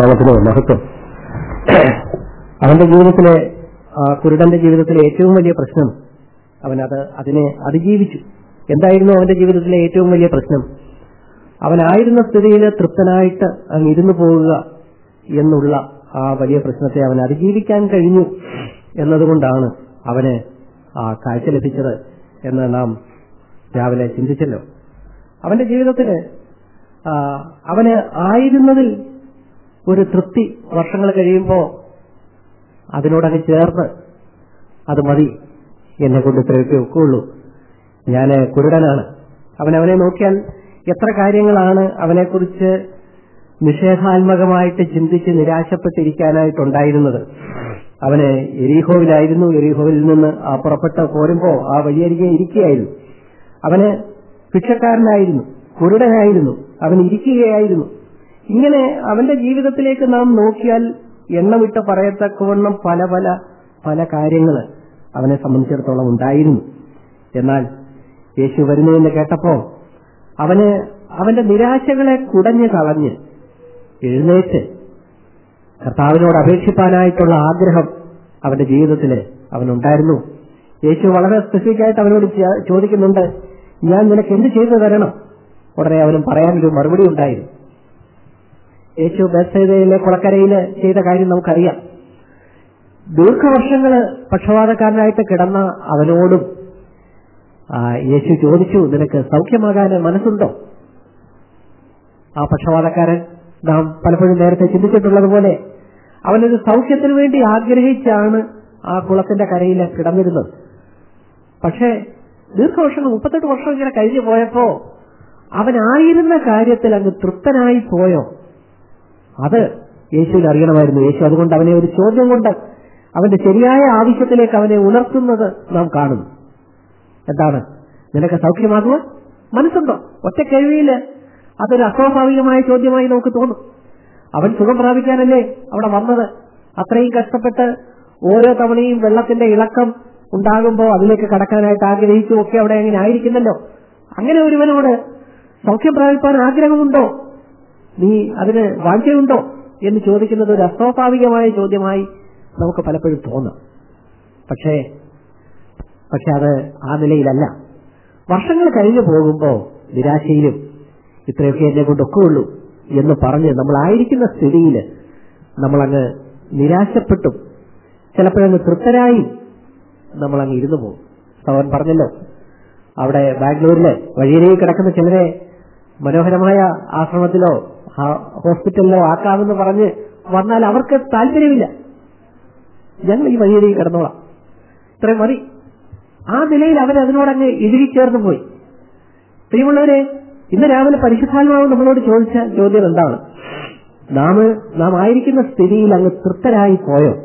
നാമത്തിന് മഹത്വം അവന്റെ ജീവിതത്തിലെ ആ, കുരുടന്റെ ജീവിതത്തിലെ ഏറ്റവും വലിയ പ്രശ്നം അവൻ അത് അതിനെ അതിജീവിച്ചു എന്തായിരുന്നു അവന്റെ ജീവിതത്തിലെ ഏറ്റവും വലിയ പ്രശ്നം അവനായിരുന്ന സ്ഥിതിയിൽ തൃപ്തനായിട്ട് അങ്ങ് ഇരുന്നു പോകുക എന്നുള്ള ആ വലിയ പ്രശ്നത്തെ അവൻ അതിജീവിക്കാൻ കഴിഞ്ഞു എന്നതുകൊണ്ടാണ് അവന് ആ കാഴ്ച ലഭിച്ചത് എന്ന് നാം രാവിലെ ചിന്തിച്ചല്ലോ അവന്റെ ജീവിതത്തിന് ആ, അവന് ആയിരുന്നതിൽ ഒരു തൃപ്തി വർഷങ്ങൾ കഴിയുമ്പോൾ അതിനോടങ്ങ് ചേർന്ന് അത് മതി എന്നെ കൊണ്ട് ഇത്രയൊക്കെ ഒക്കുള്ളൂ ഞാൻ കുരുടനാണ് അവൻ അവനെ നോക്കിയാൽ എത്ര കാര്യങ്ങളാണ് അവനെക്കുറിച്ച് നിഷേധാത്മകമായിട്ട് ചിന്തിച്ച് നിരാശപ്പെട്ടിരിക്കാനായിട്ടുണ്ടായിരുന്നത് അവന് എരീഹോവിലായിരുന്നു എരീഹോവിൽ നിന്ന് ആ പുറപ്പെട്ട് പോരുമ്പോ ആ വഴിയരികെ ഇരിക്കുകയായിരുന്നു അവന് ഭിക്ഷക്കാരനായിരുന്നു കുരുടനായിരുന്നു അവൻ ഇരിക്കുകയായിരുന്നു ഇങ്ങനെ അവന്റെ ജീവിതത്തിലേക്ക് നാം നോക്കിയാൽ എണ്ണമിട്ട് പറയത്തക്കവണ്ണം പല പല പല കാര്യങ്ങൾ അവനെ സംബന്ധിച്ചിടത്തോളം ഉണ്ടായിരുന്നു എന്നാൽ യേശു വരുന്നുവെന്ന് കേട്ടപ്പോ അവന് അവന്റെ നിരാശകളെ കുടഞ്ഞു കളഞ്ഞ് എഴുന്നേറ്റ് കർത്താവിനോട് അപേക്ഷിപ്പാനായിട്ടുള്ള ആഗ്രഹം അവന്റെ ജീവിതത്തിൽ അവനുണ്ടായിരുന്നു യേശു വളരെ സ്പെസിഫിക് ആയിട്ട് അവനോട് ചോ- ചോദിക്കുന്നുണ്ട് ഞാൻ നിനക്ക് എന്ത് ചെയ്തു തരണം ഉടനെ അവനും പറയാനൊരു മറുപടി ഉണ്ടായിരുന്നു യേശു ബേസയിലെ കുളക്കരയിൽ ചെയ്ത കാര്യം നമുക്കറിയാം ദീർഘവർഷങ്ങള് പക്ഷപാതക്കാരനായിട്ട് കിടന്ന അവനോടും ആ, യേശു ചോദിച്ചു നിനക്ക് സൗഖ്യമാകാൻ മനസ്സുണ്ടോ ആ പക്ഷപാതക്കാരൻ നാം പലപ്പോഴും നേരത്തെ ചിന്തിച്ചിട്ടുള്ളതുപോലെ അവനൊരു സൗഖ്യത്തിന് വേണ്ടി ആഗ്രഹിച്ചാണ് ആ കുളത്തിന്റെ കരയിൽ കിടന്നിരുന്നത് പക്ഷേ ദീർഘവർഷങ്ങൾ മുപ്പത്തെട്ട് വർഷം ഇങ്ങനെ കഴിഞ്ഞു പോയപ്പോ അവനായിരുന്ന കാര്യത്തിൽ അങ്ങ് തൃപ്തനായി പോയോ അത് യേശുവിൽ അറിയണമായിരുന്നു യേശു അതുകൊണ്ട് അവനെ ഒരു ചോദ്യം കൊണ്ട് അവന്റെ ശരിയായ ആവശ്യത്തിലേക്ക് അവനെ ഉണർത്തുന്നത് നാം കാണുന്നു എന്താണ് നിനക്ക് സൗഖ്യമാകുവാൻ മനസ്സുണ്ടോ ഒറ്റ കഴിവില് അതൊരു അസ്വാഭാവികമായ ചോദ്യമായി നമുക്ക് തോന്നും അവൻ സുഖം പ്രാപിക്കാനല്ലേ അവിടെ വന്നത് അത്രയും കഷ്ടപ്പെട്ട് ഓരോ തവണയും വെള്ളത്തിന്റെ ഇളക്കം ഉണ്ടാകുമ്പോൾ അതിലേക്ക് കടക്കാനായിട്ട് ആഗ്രഹിച്ചും ഒക്കെ അവിടെ അങ്ങനെ ആയിരിക്കുന്നല്ലോ അങ്ങനെ ഒരുവനോട് സൗഖ്യം പ്രാപിപ്പാൻ ആഗ്രഹമുണ്ടോ നീ അതിന് വാഞ്ചയുണ്ടോ എന്ന് ചോദിക്കുന്നത് ഒരു അസ്വാഭാവികമായ ചോദ്യമായി നമുക്ക് പലപ്പോഴും തോന്നാം പക്ഷേ പക്ഷെ അത് ആ നിലയിലല്ല വർഷങ്ങൾ കഴിഞ്ഞു പോകുമ്പോൾ നിരാശയിലും ഇത്രയൊക്കെ എന്നെ കൊണ്ടൊക്കെ ഉള്ളൂ എന്ന് പറഞ്ഞ് നമ്മളായിരിക്കുന്ന സ്ഥിതിയിൽ നമ്മളങ്ങ് നിരാശപ്പെട്ടും ചിലപ്പോഴങ്ങ് തൃപ്തരായും നമ്മളങ്ങ് ഇരുന്നു പോകും അവൻ പറഞ്ഞല്ലോ അവിടെ ബാംഗ്ലൂരിലെ വഴിയിലേക്ക് കിടക്കുന്ന ചിലരെ മനോഹരമായ ആശ്രമത്തിലോ ആ- ഹോസ്പിറ്റലിലോ ആക്കാമെന്ന് പറഞ്ഞ് വന്നാൽ അവർക്ക് താല്പര്യമില്ല ഞങ്ങൾ ഈ വഴിയിലേക്ക് കിടന്നോളാം ഇത്രയും മതി ആ നിലയിൽ അവൻ അതിനോടങ്ങ് ഇഴുകിച്ചേർന്ന് പോയി പ്രിയമുള്ളവരെ ഇന്ന് രാവിലെ പരിശുദ്ധാത്മാവ് നമ്മളോട് ചോദിച്ച ചോദ്യം എന്താണ് നാം നാം ആയിരിക്കുന്ന സ്ഥിതിയിൽ അങ്ങ് തൃപ്തരായി പോയോ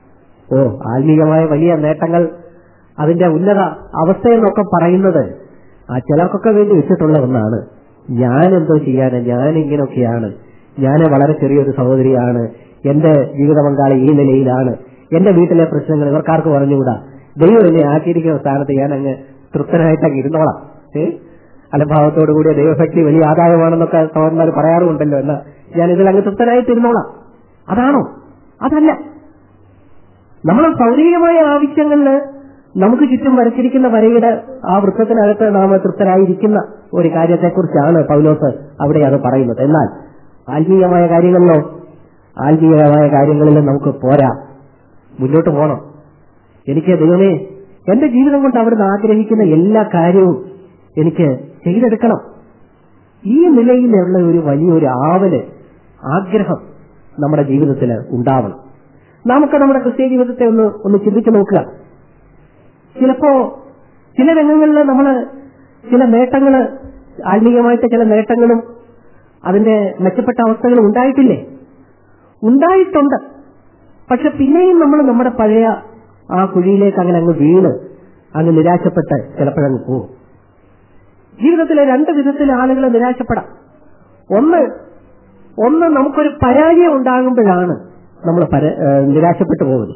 ഓ ആത്മീയമായ വലിയ നേട്ടങ്ങൾ അതിന്റെ ഉന്നത അവസ്ഥയെന്നൊക്കെ പറയുന്നത് ആ ചിലർക്കൊക്കെ വേണ്ടി വെച്ചിട്ടുള്ള ഒന്നാണ് ഞാൻ എന്തോ ചെയ്യാന് ഞാൻ ഇങ്ങനെയൊക്കെയാണ് ഞാൻ വളരെ ചെറിയൊരു സഹോദരിയാണ് എന്റെ ജീവിത പങ്കാളി ഈ നിലയിലാണ് എന്റെ വീട്ടിലെ പ്രശ്നങ്ങൾ ഇവർക്കാർക്ക് പറഞ്ഞുകൂടാ ദൈവം എന്നെ ആക്കിയിരിക്കുന്ന സ്ഥാനത്ത് ഞാൻ അങ്ങ് തൃപ്തനായിട്ട് അങ്ങ് ഇരുന്നോളാം ഏ അലംഭാവത്തോടു കൂടിയ ദൈവഭക്തി വലിയ ആദായമാണെന്നൊക്കെ സഹോദരന്മാർ പറയാറുമുണ്ടല്ലോ എന്നാ ഞാൻ ഇതിൽ അങ്ങ് തൃപ്തനായിട്ട് ഇരുന്നോളാം അതാണോ അതല്ല നമ്മൾ ഭൗതികമായ ആവശ്യങ്ങളിൽ നമുക്ക് ചുറ്റും വരച്ചിരിക്കുന്ന വരയുടെ ആ വൃത്തത്തിനകത്ത് നാം തൃപ്തരായിരിക്കുന്ന ഒരു കാര്യത്തെക്കുറിച്ചാണ് പൗലോസ് അവിടെ അത് പറയുന്നത് എന്നാൽ ആത്മീയമായ കാര്യങ്ങളിലോ ആത്മീയമായ കാര്യങ്ങളിൽ നമുക്ക് പോരാ മുന്നോട്ട് പോകണം എനിക്ക് ദൈവമേ എന്റെ ജീവിതം കൊണ്ട് അവിടുന്ന് ആഗ്രഹിക്കുന്ന എല്ലാ കാര്യവും എനിക്ക് ചെയ്തെടുക്കണം ഈ നിലയിലുള്ള ഒരു വലിയൊരു ആവല് ആഗ്രഹം നമ്മുടെ ജീവിതത്തിൽ ഉണ്ടാവണം നമുക്ക് നമ്മുടെ ക്രിസ്ത്യ ജീവിതത്തെ ഒന്ന് ഒന്ന് ചിന്തിച്ചു നോക്കുക ചിലപ്പോ ചില രംഗങ്ങളിൽ നമ്മൾ ചില നേട്ടങ്ങള് ആത്മീയമായിട്ട് ചില നേട്ടങ്ങളും അതിന്റെ മെച്ചപ്പെട്ട അവസ്ഥകളും ഉണ്ടായിട്ടില്ലേ ഉണ്ടായിട്ടുണ്ട് പക്ഷെ പിന്നെയും നമ്മൾ നമ്മുടെ പഴയ ആ കുഴിയിലേക്ക് അങ്ങനെ അങ്ങ് വീണ് അങ്ങ് നിരാശപ്പെട്ട് ചിലപ്പോഴങ്ങ് പോകും ജീവിതത്തിലെ രണ്ട് വിധത്തിൽ ആളുകൾ നിരാശപ്പെടാം ഒന്ന് ഒന്ന് നമുക്കൊരു പരാജയം ഉണ്ടാകുമ്പോഴാണ് നമ്മൾ പര- ഏഹ് നിരാശപ്പെട്ടു പോകുന്നത്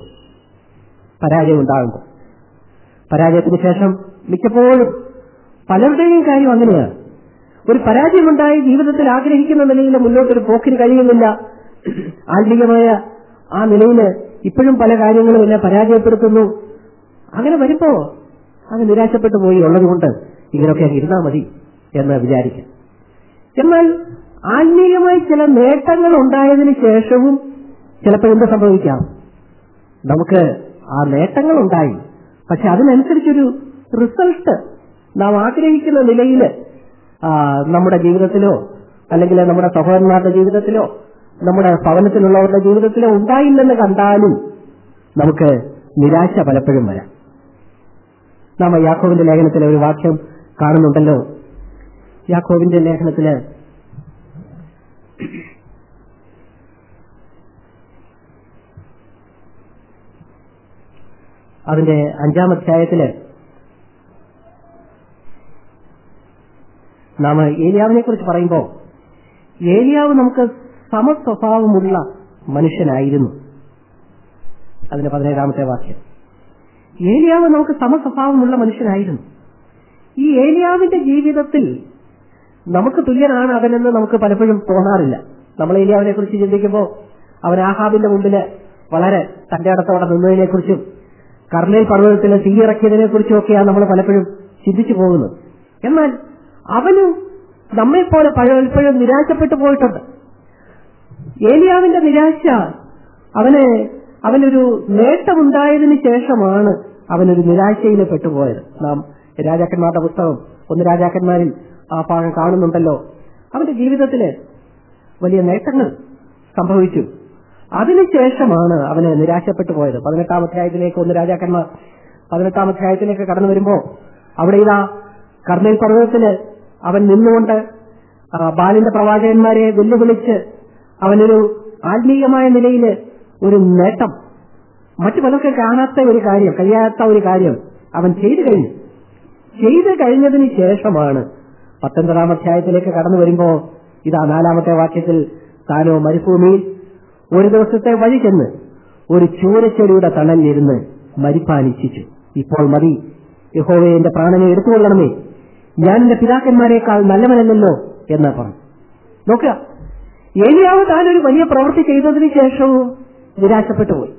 പരാജയം ഉണ്ടാകുമ്പോൾ പരാജയത്തിന് ശേഷം മിക്കപ്പോഴും പലരുടെയും കാര്യം അങ്ങനെയാണ് ഒരു പരാജയമുണ്ടായി ജീവിതത്തിൽ ആഗ്രഹിക്കുന്ന നിലയിൽ മുന്നോട്ടൊരു പോക്കിന് കഴിയുന്നില്ല ആത്മീയമായ ആ നിലയിൽ ഇപ്പോഴും പല കാര്യങ്ങളും എന്നെ പരാജയപ്പെടുത്തുന്നു അങ്ങനെ വരുമ്പോ അങ്ങ് നിരാശപ്പെട്ടു പോയി ഉള്ളതുകൊണ്ട് ഇങ്ങനെയൊക്കെ അങ്ങ് ഇരുന്നാൽ മതി എന്ന് വിചാരിക്കാം എന്നാൽ ആത്മീയമായി ചില നേട്ടങ്ങൾ ഉണ്ടായതിനു ശേഷവും ചിലപ്പോൾ എന്ത് സംഭവിക്കാം നമുക്ക് ആ നേട്ടങ്ങൾ ഉണ്ടായി പക്ഷെ അതിനനുസരിച്ചൊരു റിസൾട്ട് നാം ആഗ്രഹിക്കുന്ന നിലയിൽ നമ്മുടെ ജീവിതത്തിലോ അല്ലെങ്കിൽ നമ്മുടെ സഹോദരന്മാരുടെ ജീവിതത്തിലോ നമ്മുടെ ഭവനത്തിലുള്ളവരുടെ ജീവിതത്തിലോ ഉണ്ടായില്ലെന്ന് കണ്ടാലും നമുക്ക് നിരാശ പലപ്പോഴും വരാം നാം യാക്കോവിന്റെ ലേഖനത്തിലെ ഒരു വാക്യം കാണുന്നുണ്ടല്ലോ യാക്കോവിന്റെ ലേഖനത്തില് അതിന്റെ അഞ്ചാം അധ്യായത്തില് നാം ഏലിയാവിനെ കുറിച്ച് പറയുമ്പോൾ ഏലിയാവ് നമുക്ക് സമസ്വഭാവമുള്ള മനുഷ്യനായിരുന്നു അതിന്റെ പതിനേഴാമത്തെ വാക്യം ഏലിയാവ് നമുക്ക് സമസ്വഭാവമുള്ള മനുഷ്യനായിരുന്നു ഈ ഏലിയാവിന്റെ ജീവിതത്തിൽ നമുക്ക് തുല്യനാണ് അവനെന്ന് നമുക്ക് പലപ്പോഴും തോന്നാറില്ല നമ്മൾ ഏലിയാവിനെ കുറിച്ച് ചിന്തിക്കുമ്പോൾ അവൻ ആഹാബിന്റെ മുമ്പിൽ വളരെ തന്റെ അടുത്തോടെ നിന്നതിനെ കുറിച്ചും കർണേൽ പർവ്വതത്തിൽ തീയിറക്കിയതിനെ കുറിച്ചും ഒക്കെയാണ് നമ്മൾ പലപ്പോഴും ചിന്തിച്ചു പോകുന്നത് എന്നാൽ അവനും നമ്മെപ്പോലെ പലപ്പോഴും നിരാശപ്പെട്ടു പോയിട്ടുണ്ട് ഏലിയാവിന്റെ നിരാശ അവന് അവനൊരു നേട്ടമുണ്ടായതിനു ശേഷമാണ് അവനൊരു നിരാശയിൽ പെട്ടുപോയത് നാം രാജാക്കന്മാരുടെ പുസ്തകം ഒന്ന് രാജാക്കന്മാരിൽ ആ ഭാഗം കാണുന്നുണ്ടല്ലോ അവന്റെ ജീവിതത്തില് വലിയ നേട്ടങ്ങൾ സംഭവിച്ചു അതിനുശേഷമാണ് അവന് നിരാശപ്പെട്ടു പോയത് പതിനെട്ടാം അധ്യായത്തിലേക്ക് ഒന്ന് രാജാക്കന്മാർ പതിനെട്ടാം അധ്യായത്തിലേക്ക് കടന്നു വരുമ്പോ അവിടെ ഇതാ കർണേൽ പർവ്വതത്തില് അവൻ നിന്നുകൊണ്ട് ബാലിന്റെ പ്രവാചകന്മാരെ വെല്ലുവിളിച്ച് അവനൊരു ആത്മീയമായ നിലയിൽ ഒരു നേട്ടം മറ്റു പലർക്കും കാണാത്ത ഒരു കാര്യം കഴിയാത്ത ഒരു കാര്യം അവൻ ചെയ്തു കഴിഞ്ഞു ചെയ്തു കഴിഞ്ഞതിന് ശേഷമാണ് പത്തൊൻപതാം അധ്യായത്തിലേക്ക് കടന്നു വരുമ്പോ ഇതാ നാലാമത്തെ വാക്യത്തിൽ താനോ മരുഭൂമിയിൽ ഒരു ദിവസത്തെ വഴി ചെന്ന് ഒരു ചൂരച്ചെടിയുടെ തണലിലിരുന്ന് മരിപ്പാനിച്ഛിച്ചു ഇപ്പോൾ മതി യഹോവയെ എന്റെ പ്രാണനെ എടുത്തുകൊള്ളണമേ ഞാൻ എന്റെ പിതാക്കന്മാരെക്കാൾ നല്ലവനല്ലല്ലോ എന്ന് പറഞ്ഞു നോക്കുക ഏലിയാവ് താനൊരു വലിയ പ്രവൃത്തി ചെയ്തതിനു ശേഷവും നിരാശപ്പെട്ടു പോയി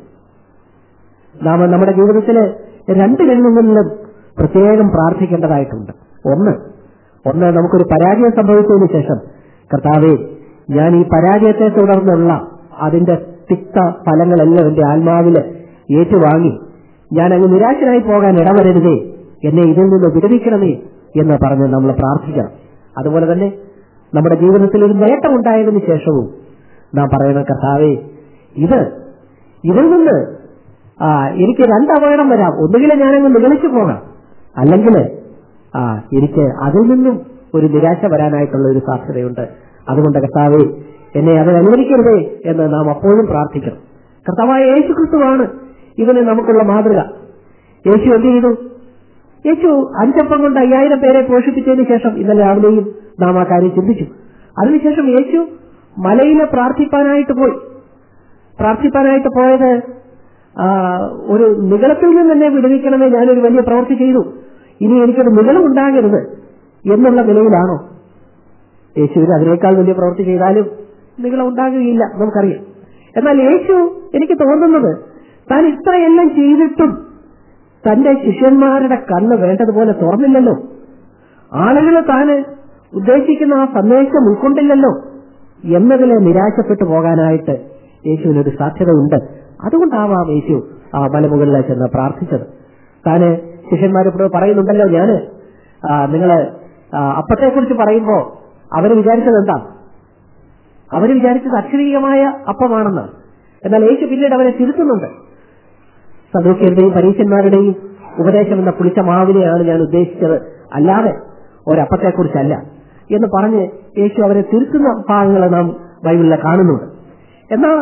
നാം നമ്മുടെ ജീവിതത്തില് രണ്ട് രംഗങ്ങളിലും പ്രത്യേകം പ്രാർത്ഥിക്കേണ്ടതായിട്ടുണ്ട് ഒന്ന് ഒന്ന് നമുക്കൊരു പരാജയം സംഭവിച്ചതിന് ശേഷം കർത്താവെ ഞാൻ ഈ പരാജയത്തെ തുടർന്നുള്ള അതിന്റെ തിക്ത ഫലങ്ങളെല്ലാം എന്റെ ആത്മാവില് ഏറ്റുവാങ്ങി ഞാൻ അങ്ങ് നിരാശനായി പോകാൻ ഇടവരരുതേ എന്നെ ഇതിൽ നിന്ന് വിടുവിക്കണമേ എന്ന് പറഞ്ഞ് നമ്മൾ പ്രാർത്ഥിക്കണം അതുപോലെ തന്നെ നമ്മുടെ ജീവിതത്തിൽ ഒരു നേട്ടം ഉണ്ടായതിനു ശേഷവും നാം പറയുന്ന കർത്താവേ ഇത് ഇതിൽ നിന്ന് ആ എനിക്ക് രണ്ട് അപകടം വരാം ഒന്നുകിൽ ഞാനങ്ങ് നിഗളിച്ചു പോകാം അല്ലെങ്കിൽ ആ എനിക്ക് അതിൽ നിന്നും ഒരു നിരാശ വരാനായിട്ടുള്ള ഒരു സാധ്യതയുണ്ട് അതുകൊണ്ട് കർത്താവെ എന്നെ അത് അനുവദിക്കരുതേ എന്ന് നാം അപ്പോഴും പ്രാർത്ഥിക്കണം കർത്താവായ യേശു ക്രിസ്തുവാണ് ഇവന് നമുക്കുള്ള മാതൃക യേശു എന്ത് ചെയ്തു യേശു അഞ്ചപ്പം കൊണ്ട് അയ്യായിരം പേരെ പോഷിപ്പിച്ചതിന് ശേഷം ഇന്നലെ രാവിലെയും നാം ആ കാര്യം ചിന്തിച്ചു അതിനുശേഷം യേശു മലയിലെ പ്രാർത്ഥിപ്പാനായിട്ട് പോയി പ്രാർത്ഥിപ്പാനായിട്ട് പോയത് ആ, ഒരു നികളത്തിൽ നിന്ന് എന്നെ വിടുവിക്കണമേ ഞാനൊരു വലിയ പ്രവൃത്തി ചെയ്തു ഇനി എനിക്കൊരു നിഗളം ഉണ്ടാകരുത് എന്നുള്ള നിലയിലാണോ യേശുവിന് അതിനേക്കാൾ വലിയ പ്രവൃത്തി ചെയ്താലും നിഗളം ഉണ്ടാകുകയില്ല നമുക്കറിയാം എന്നാൽ യേശു എനിക്ക് തോന്നുന്നത് താൻ ഇത്രയെല്ലാം ചെയ്തിട്ടും തന്റെ ശിഷ്യന്മാരുടെ കണ്ണ് വേണ്ടതുപോലെ തുറന്നില്ലല്ലോ ആളുകൾ താന് ഉദ്ദേശിക്കുന്ന ആ സന്ദേശം ഉൾക്കൊണ്ടില്ലല്ലോ എന്നതിലെ നിരാശപ്പെട്ടു പോകാനായിട്ട് യേശുവിനൊരു സാധ്യത ഉണ്ട് അതുകൊണ്ടാവാം യേശു ആ മലമുകളിൽ ചെന്ന് പ്രാർത്ഥിച്ചത് താന് ശിഷ്യന്മാരോട് പറയുന്നുണ്ടല്ലോ ഞാന് ആ, നിങ്ങള് ആ, അപ്പത്തെക്കുറിച്ച് പറയുമ്പോ അവര് വിചാരിച്ചത് എന്താ അവര് വിചാരിച്ചത് അക്ഷരീയമായ അപ്പമാണെന്ന് എന്നാൽ യേശു പിന്നീട് അവരെ തിരുത്തുന്നുണ്ട് സദൂക്യരുടെയും പരീക്ഷന്മാരുടെയും ഉപദേശം എന്ന പുളിച്ച മാവിനെയാണ് ഞാൻ ഉദ്ദേശിച്ചത് അല്ലാതെ ഒരപ്പത്തെക്കുറിച്ചല്ല എന്ന് പറഞ്ഞ് യേശു അവരെ തിരുത്തുന്ന ഭാഗങ്ങൾ നാം ബൈബിളിൽ കാണുന്നുണ്ട് എന്നാൽ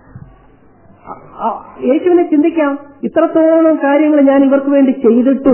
അ- അ- യേശുവിനെ ചിന്തിക്കാം ഇത്രത്തോളം കാര്യങ്ങൾ ഞാൻ ഇവർക്ക് വേണ്ടി ചെയ്തിട്ടും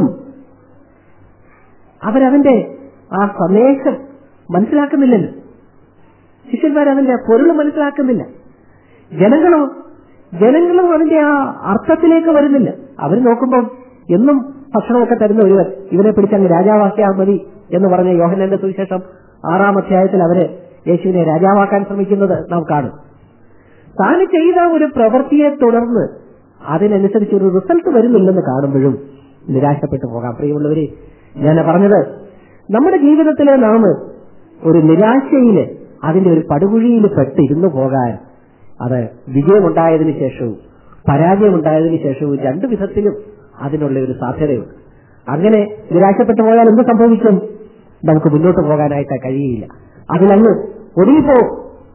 അവരവന്റെ ആ സന്ദേശം മനസ്സിലാക്കുന്നില്ലല്ലോ ശിഷ്യന്മാർ അതിന്റെ പൊരുൾ മനസ്സിലാക്കുന്നില്ല ജനങ്ങളോ ജനങ്ങളും അതിന്റെ ആ അർത്ഥത്തിലേക്ക് വരുന്നില്ല അവർ നോക്കുമ്പോൾ എന്നും ഭക്ഷണമൊക്കെ തരുന്ന ഒരുവൻ ഇവനെ പിടിച്ചങ്ങ് രാജാവാക്കിയാൽ മതി എന്ന് പറഞ്ഞ യോഹനന്റെ സുവിശേഷം ആറാം അധ്യായത്തിൽ അവര് യേശുവിനെ രാജാവാക്കാൻ ശ്രമിക്കുന്നത് നാം കാണും താൻ ചെയ്ത ഒരു പ്രവൃത്തിയെ തുടർന്ന് അതിനനുസരിച്ച് ഒരു റിസൾട്ട് വരുന്നില്ലെന്ന് കാണുമ്പോഴും നിരാശപ്പെട്ടു പോകാം പ്രിയമുള്ളവര് ഞാൻ പറഞ്ഞത് നമ്മുടെ ജീവിതത്തിലെ നാം ഒരു നിരാശയില് അതിന്റെ ഒരു പടുകുഴിയിൽ പെട്ട് ഇരുന്നു പോകാൻ അത് വിജയമുണ്ടായതിനു ശേഷവും പരാജയമുണ്ടായതിനു ശേഷവും രണ്ടു വിധത്തിലും അതിനുള്ള ഒരു സാധ്യതയുണ്ട് അങ്ങനെ നിരാശപ്പെട്ടു പോയാൽ എന്ത് സംഭവിക്കും നമുക്ക് മുന്നോട്ട് പോകാനായിട്ട് കഴിയില്ല അതിലങ്ങ് ഒതുങ്ങിപ്പോവും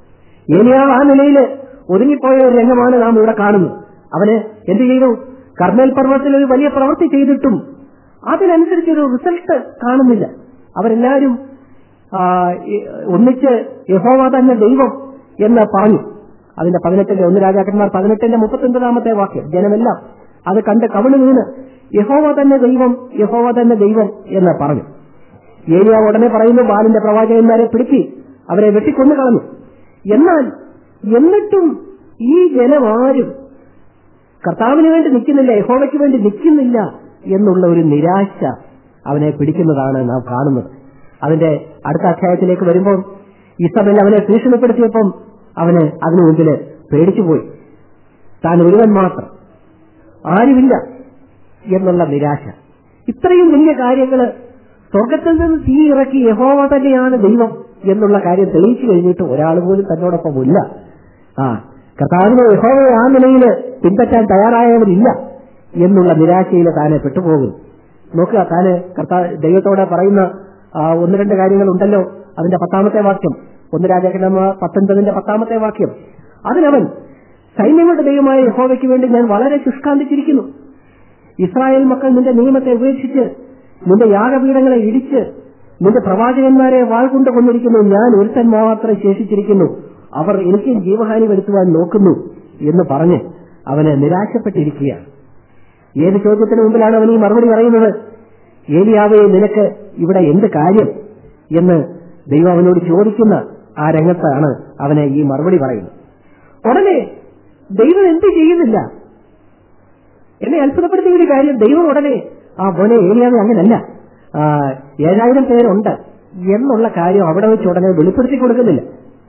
ഏലിയാവ് ആ നിലയിൽ ഒതുങ്ങിപ്പോയ ഒരു രംഗമാണ് നാം ഇവിടെ കാണുന്നത് അവന് എന്ത് ചെയ്തു കർമ്മേൽ പർവ്വതത്തിൽ ഒരു വലിയ പ്രവൃത്തി ചെയ്തിട്ടും അതിനനുസരിച്ച് ഒരു റിസൾട്ട് കാണുന്നില്ല അവരെല്ലാവരും ആ, ഈ- ഒന്നിച്ച് യഹോവ തന്നെ ദൈവം എന്ന് പറഞ്ഞു അതിന്റെ പതിനെട്ടിന്റെ ഒന്ന് രാജാക്കന്മാർ പതിനെട്ടിന്റെ മുപ്പത്തൊൻപതാമത്തെ വാക്യം ജനമെല്ലാം അത് കണ്ട് കവിണ് വീണ് യഹോവ തന്നെ ദൈവം യഹോവ തന്നെ ദൈവം എന്ന് പറഞ്ഞു ഏലിയ ഉടനെ പറയുന്നു ബാലിന്റെ പ്രവാചകന്മാരെ പിടിച്ച് അവരെ വെട്ടിക്കൊന്നു കളഞ്ഞു എന്നാൽ എന്നിട്ടും ഈ ജനമാരും കർത്താവിന് വേണ്ടി നിൽക്കുന്നില്ല യഹോവയ്ക്ക് വേണ്ടി നിൽക്കുന്നില്ല എന്നുള്ള ഒരു നിരാശ അവനെ പിടിക്കുന്നതാണ് നാം കാണുന്നത് അതിന്റെ അടുത്ത അധ്യായത്തിലേക്ക് വരുമ്പോൾ ഇസബൽ അവനെ ഭീഷണിപ്പെടുത്തിയപ്പം അവന് അതിനു മുമ്പില് പേടിച്ചുപോയി താൻ ഒരുവൻ മാത്രം ആരുമില്ല എന്നുള്ള നിരാശ ഇത്രയും വലിയ കാര്യങ്ങള് സ്വർഗത്തിൽ നിന്ന് തീ ഇറക്കി യഹോവ തന്നെയാണ് ദൈവം എന്നുള്ള കാര്യം തെളിയിച്ചു കഴിഞ്ഞിട്ട് ഒരാൾ പോലും തന്നോടൊപ്പം ഇല്ല ആ കർത്താവിനെ യഹോവയെ ആ നിലയിൽ പിൻപറ്റാൻ തയ്യാറായവരില്ല എന്നുള്ള നിരാശയിൽ താനെ പെട്ടുപോകും നോക്കുക താന് കർത്താവ് ദൈവത്തോടെ പറയുന്ന ആ, ഒന്ന് രണ്ട് കാര്യങ്ങളുണ്ടല്ലോ അതിന്റെ പത്താമത്തെ വാക്യം ഒന്ന് രാജാക്കന്മാർ പത്തൊൻപതിന്റെ പത്താമത്തെ വാക്യം അതിനവൻ സൈന്യങ്ങളുടെ ദൈവമായ യഹോവയ്ക്ക് വേണ്ടി ഞാൻ വളരെ ശുഷ്കാന്തിച്ചിരിക്കുന്നു ഇസ്രായേൽ മക്കൾ നിന്റെ നിയമത്തെ ഉപേക്ഷിച്ച് നിന്റെ യാഗപീഠങ്ങളെ ഇടിച്ച് നിന്റെ പ്രവാചകന്മാരെ വാൾ കൊണ്ട് കൊന്നിരിക്കുന്നു ഞാൻ ഒരുത്തൻ മാത്രം ശേഷിച്ചിരിക്കുന്നു അവർ എനിക്ക് ജീവഹാനി വരുത്തുവാൻ നോക്കുന്നു എന്ന് പറഞ്ഞ് അവന് നിരാശപ്പെട്ടിരിക്കുകയാണ് ഏത് ചോദ്യത്തിന് മുമ്പിലാണ് അവൻ ഈ മറുപടി പറയുന്നത് ഏലിയാവേ നിനക്ക് ഇവിടെ എന്ത് കാര്യം എന്ന് ദൈവം അവനോട് ചോദിക്കുന്ന ആ രംഗത്താണ് അവന് ഈ മറുപടി പറയുന്നത് ഉടനെ ദൈവം എന്ത് ചെയ്യുന്നില്ല എന്നെ അത്ഭുതപ്പെടുത്തിയ ഒരു കാര്യം ദൈവം ഉടനെ ആ മോനെ ഏലിയാവെ അങ്ങനല്ല ആ, ഏഴായിരം പേരുണ്ട് എന്നുള്ള കാര്യം അവിടെ വെച്ച് ഉടനെ വെളിപ്പെടുത്തി കൊടുക്കുന്നില്ല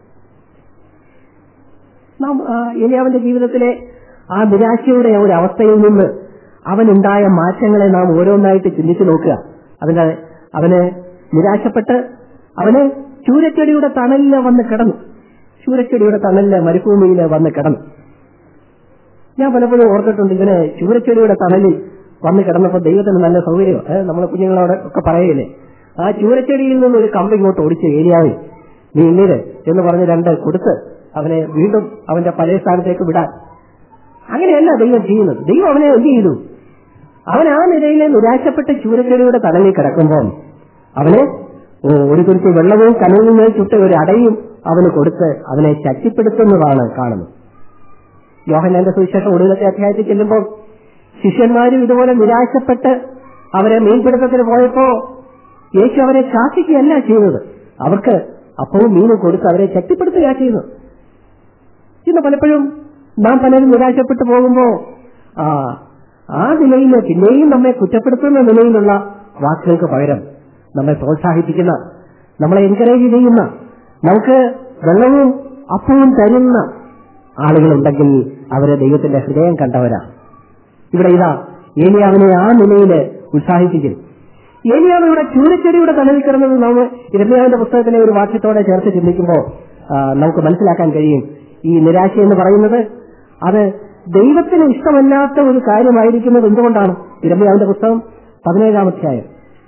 നാം ആ, ഏലിയാവിന്റെ ജീവിതത്തിലെ ആ നിരാശയുടെ ഒരു അവസ്ഥയിൽ നിന്ന് അവനുണ്ടായ മാറ്റങ്ങളെ നാം ഓരോന്നായിട്ട് ചിന്തിച്ചു നോക്കുക അതിന്റെ അവന് നിരാശപ്പെട്ട് അവന് ചൂരച്ചെടിയുടെ തണലിൽ വന്ന് കിടന്നു ചൂരച്ചെടിയുടെ തണലില് മരുഭൂമിയിൽ വന്ന് കിടന്നു ഞാൻ പലപ്പോഴും ഓർത്തിട്ടുണ്ട് ഇവന് ചൂരച്ചെടിയുടെ തണലിൽ വന്ന് കിടന്നപ്പോൾ ദൈവത്തിന് നല്ല സൗകര്യം ഏഹ് നമ്മളെ കുഞ്ഞുങ്ങളോട് ഒക്കെ പറയില്ലേ ആ ചൂരച്ചെടിയിൽ നിന്ന് ഒരു കമ്പ് ഇങ്ങോട്ട് ഓടിച്ച് ഏരിയാവിൽ നീ ഇങ്ങനെ എന്ന് പറഞ്ഞ് രണ്ട് കൊടുത്ത് അവനെ വീണ്ടും അവന്റെ പഴയ സ്ഥാനത്തേക്ക് വിടാൻ അങ്ങനെയല്ല ദൈവം ചെയ്യുന്നത് ദൈവം അവനെ എന്ത് ചെയ്തു അവൻ ആ നിലയിലെ നിരാശപ്പെട്ട് ചൂരച്ചെടിയുടെ തണലിൽ കിടക്കുമ്പോൾ അവന് ഒരു കുറിച്ച് വെള്ളവും കനലിൽ നിന്ന് ചുട്ട ഒരു അടയും അവന് കൊടുത്ത് അവനെ ശക്തിപ്പെടുത്തുന്നതാണ് കാണുന്നത് യോഹനാന്റെ സുവിശേഷം ഒടുവിലത്തെ അധ്യായത്തിൽ ചെല്ലുമ്പോൾ ശിഷ്യന്മാരും ഇതുപോലെ നിരാശപ്പെട്ട് അവരെ മീൻപിടുത്തത്തിന് പോയപ്പോ യേശു അവരെ ശാസിക്കുകയല്ല ചെയ്യുന്നത് അവർക്ക് അപ്പവും മീനും കൊടുത്ത് അവരെ ശക്തിപ്പെടുത്തുകയാണ് ചെയ്യുന്നത് ഇന്ന് പലപ്പോഴും നാം പലരും നിരാശപ്പെട്ടു പോകുമ്പോ ആ ആ നിലയിൽ പിന്നെയും നമ്മെ കുറ്റപ്പെടുത്തുന്ന നിലയിലുള്ള വാക്കുകൾക്ക് പകരം നമ്മെ പ്രോത്സാഹിപ്പിക്കുന്ന നമ്മളെ എൻകറേജ് ചെയ്യുന്ന നമുക്ക് വെള്ളവും അപ്പവും തരുന്ന ആളുകളുണ്ടെങ്കിൽ അവരെ ദൈവത്തിന്റെ ഹൃദയം കണ്ടവരാ ഇവിടെ ഇതാ ഏലിയാവിനെ ആ നിലയിൽ ഉത്സാഹിപ്പിക്കുന്നു ഏലിയാവ് ഇവിടെ ചൂരച്ചെടിയുടെ തലവിൽ കിടന്നത് നാം ഇരമ്യാവിന്റെ പുസ്തകത്തിലെ ഒരു വാക്യത്തോടെ ചേർത്ത് ചിന്തിക്കുമ്പോൾ ആ, നമുക്ക് മനസ്സിലാക്കാൻ കഴിയും ഈ നിരാശ എന്ന് പറയുന്നത് അത് ദൈവത്തിന് ഇഷ്ടമല്ലാത്ത ഒരു കാര്യമായിരിക്കുന്നത് എന്തുകൊണ്ടാണ് ഇരമ്യാവിന്റെ പുസ്തകം പതിനേഴാം അധ്യായം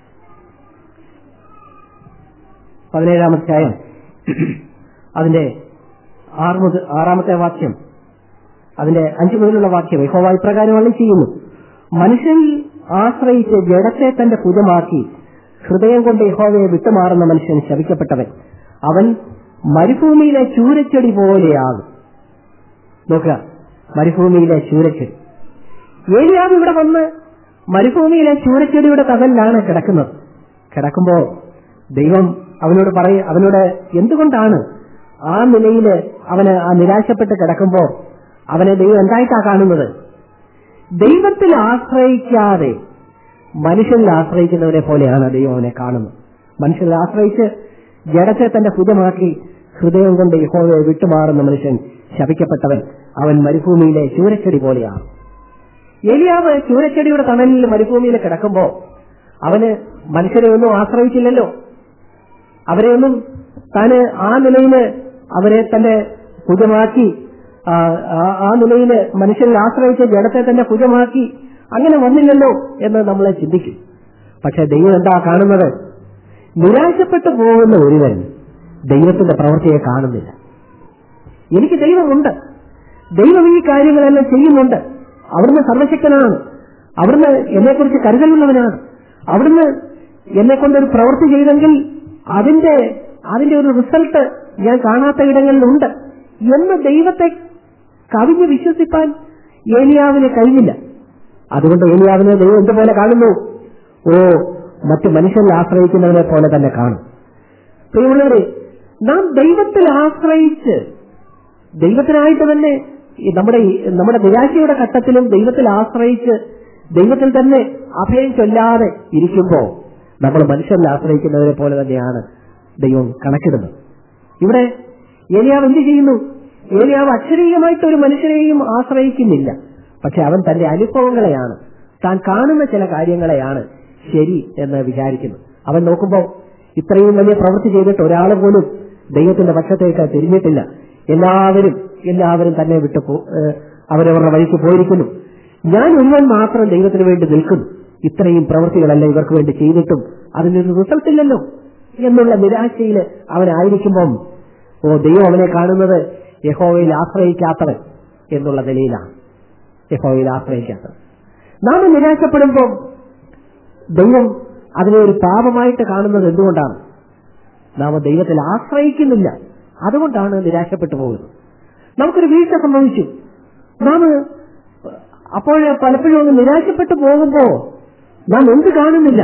പതിനേഴാം അധ്യായം അതിന്റെ ആറ് മുതൽ ആറാമത്തെ വാക്യം അതിന്റെ അഞ്ചു മുതലുള്ള വാക്യം യഹോവ ഇപ്രകാരമാണ് ചെയ്യുന്നു മനുഷ്യനിൽ ആശ്രയിച്ച് ജഡത്തെ തന്റെ ഭുജമാക്കി ഹൃദയം കൊണ്ട് യഹോവയെ വിട്ടുമാറുന്ന മനുഷ്യൻ ശപിക്കപ്പെട്ടവൻ അവൻ മരുഭൂമിയിലെ ചൂരച്ചെടി പോലെയാകും നോക്കുക മരുഭൂമിയിലെ ചൂരച്ചെടി ഏലിയാവ് ഇവിടെ വന്ന് മരുഭൂമിയിലെ ചൂരച്ചെടിയുടെ തകലിലാണ് കിടക്കുന്നത് കിടക്കുമ്പോ ദൈവം അവനോട് പറയ അവനോട് എന്തുകൊണ്ടാണ് ആ നിലയിൽ അവന് ആ നിരാശപ്പെട്ട് കിടക്കുമ്പോ അവനെ ദൈവം എന്തായിട്ടാ കാണുന്നത് ദൈവത്തിൽ ആശ്രയിക്കാതെ മനുഷ്യനിൽ ആശ്രയിക്കുന്നവരെ പോലെയാണ് ദൈവം അവനെ കാണുന്നത് മനുഷ്യനിൽ ആശ്രയിച്ച് ജഡത്തെ തന്റെ ഭുജമാക്കി ഹൃദയം കൊണ്ട് യഹോവയെ വിട്ടുമാറുന്ന മനുഷ്യൻ ശപിക്കപ്പെട്ടവൻ അവൻ മരുഭൂമിയിലെ ചൂരച്ചെടി പോലെയാണ് ഏലിയാവ് ചൂരച്ചെടിയുടെ തണലിൽ മരുഭൂമിയിൽ കിടക്കുമ്പോ അവന് മനുഷ്യരെ ഒന്നും ആശ്രയിച്ചില്ലല്ലോ അവരെയൊന്നും താന് ആ നിലയില് അവരെ തന്നെ ഭുജമാക്കി ആ, ആ- ആ നിലയില് മനുഷ്യരിൽ ആശ്രയിച്ച ജഡത്തെ തന്നെ ഭുജമാക്കി അങ്ങനെ വന്നില്ലല്ലോ എന്ന് നമ്മൾ ചിന്തിക്കും പക്ഷെ ദൈവം എന്താ കാണുന്നത് നിരാശപ്പെട്ടു പോകുന്ന ഒരുവൻ ദൈവത്തിന്റെ പ്രവൃത്തിയെ കാണുന്നില്ല എനിക്ക് ദൈവമുണ്ട് ദൈവം ഈ കാര്യങ്ങളെല്ലാം ചെയ്യുന്നുണ്ട് അവിടുന്ന് സർവശക്തനാണ് അവിടുന്ന് എന്നെക്കുറിച്ച് കരുതലുള്ളവനാണ് അവിടുന്ന് എന്നെ കൊണ്ടൊരു പ്രവൃത്തി ചെയ്തെങ്കിൽ അതിന്റെ അതിന്റെ ഒരു റിസൾട്ട് ഞാൻ കാണാത്ത ഇടങ്ങളിലുണ്ട് എന്ന് ദൈവത്തെ കവിഞ്ഞ് വിശ്വസിപ്പാൻ ഏലിയാവിന് കഴിഞ്ഞില്ല അതുകൊണ്ട് ഏലിയാവിനെ ദൈവം എന്തുപോലെ കാണുന്നു ഓ മറ്റു മനുഷ്യരിൽ ആശ്രയിക്കുന്നവനെ പോലെ തന്നെ കാണും പ്രിയമുള്ളവരെ നാം ദൈവത്തിൽ ആശ്രയിച്ച് ദൈവത്തിനായിട്ട് തന്നെ ഈ നമ്മുടെ ഈ നമ്മുടെ നിരാശയുടെ ഘട്ടത്തിലും ദൈവത്തിൽ ആശ്രയിച്ച് ദൈവത്തിൽ തന്നെ അഭയം ചൊല്ലാതെ ഇരിക്കുമ്പോ നമ്മൾ മനുഷ്യരിൽ ആശ്രയിക്കുന്നവരെ പോലെ തന്നെയാണ് ദൈവം കണക്കിടുന്നത് ഇവിടെ ഏലിയാവ് എന്ത് ചെയ്യുന്നു ഏലിയാവ് അക്ഷരീയമായിട്ട് ഒരു മനുഷ്യരെയും ആശ്രയിക്കുന്നില്ല പക്ഷെ അവൻ തന്റെ അനുഭവങ്ങളെയാണ് താൻ കാണുന്ന ചില കാര്യങ്ങളെയാണ് ശരി എന്ന് വിചാരിക്കുന്നു അവൻ നോക്കുമ്പോൾ ഇത്രയും വലിയ പ്രവൃത്തി ചെയ്തിട്ട് ഒരാൾ പോലും ദൈവത്തിന്റെ പക്ഷത്തേക്ക് തിരിഞ്ഞിട്ടില്ല എല്ലാവരും എല്ലാവരും തന്നെ വിട്ടു പോ ഏഹ് അവരവരുടെ വഴിക്ക് പോയിരിക്കുന്നു ഞാൻ ഒരുവൻ മാത്രം ദൈവത്തിന് വേണ്ടി നിൽക്കുന്നു ഇത്രയും പ്രവൃത്തികളല്ല ഇവർക്ക് വേണ്ടി ചെയ്തിട്ടും അതിനൊരു റിസൾട്ട് ഇല്ലല്ലോ എന്നുള്ള നിരാശയിൽ അവനായിരിക്കുമ്പം ഓ ദൈവം അവനെ കാണുന്നത് യഹോവയിൽ ആശ്രയിക്കാത്തവൻ എന്നുള്ള നിലയിലാണ് യഹോവയിൽ ആശ്രയിക്കാത്തവൻ നാം നിരാശപ്പെടുമ്പോൾ ദൈവം അതിനെ ഒരു പാപമായിട്ട് കാണുന്നത് എന്തുകൊണ്ടാണ് നാം ദൈവത്തിൽ ആശ്രയിക്കുന്നില്ല അതുകൊണ്ടാണ് നിരാശപ്പെട്ടു പോകുന്നത് നമുക്കൊരു വീഴ്ച സംഭവിച്ചു നാം അപ്പോൾ പലപ്പോഴും ഒന്ന് നിരാശപ്പെട്ടു പോകുമ്പോ നാം എന്ത് കാണുന്നില്ല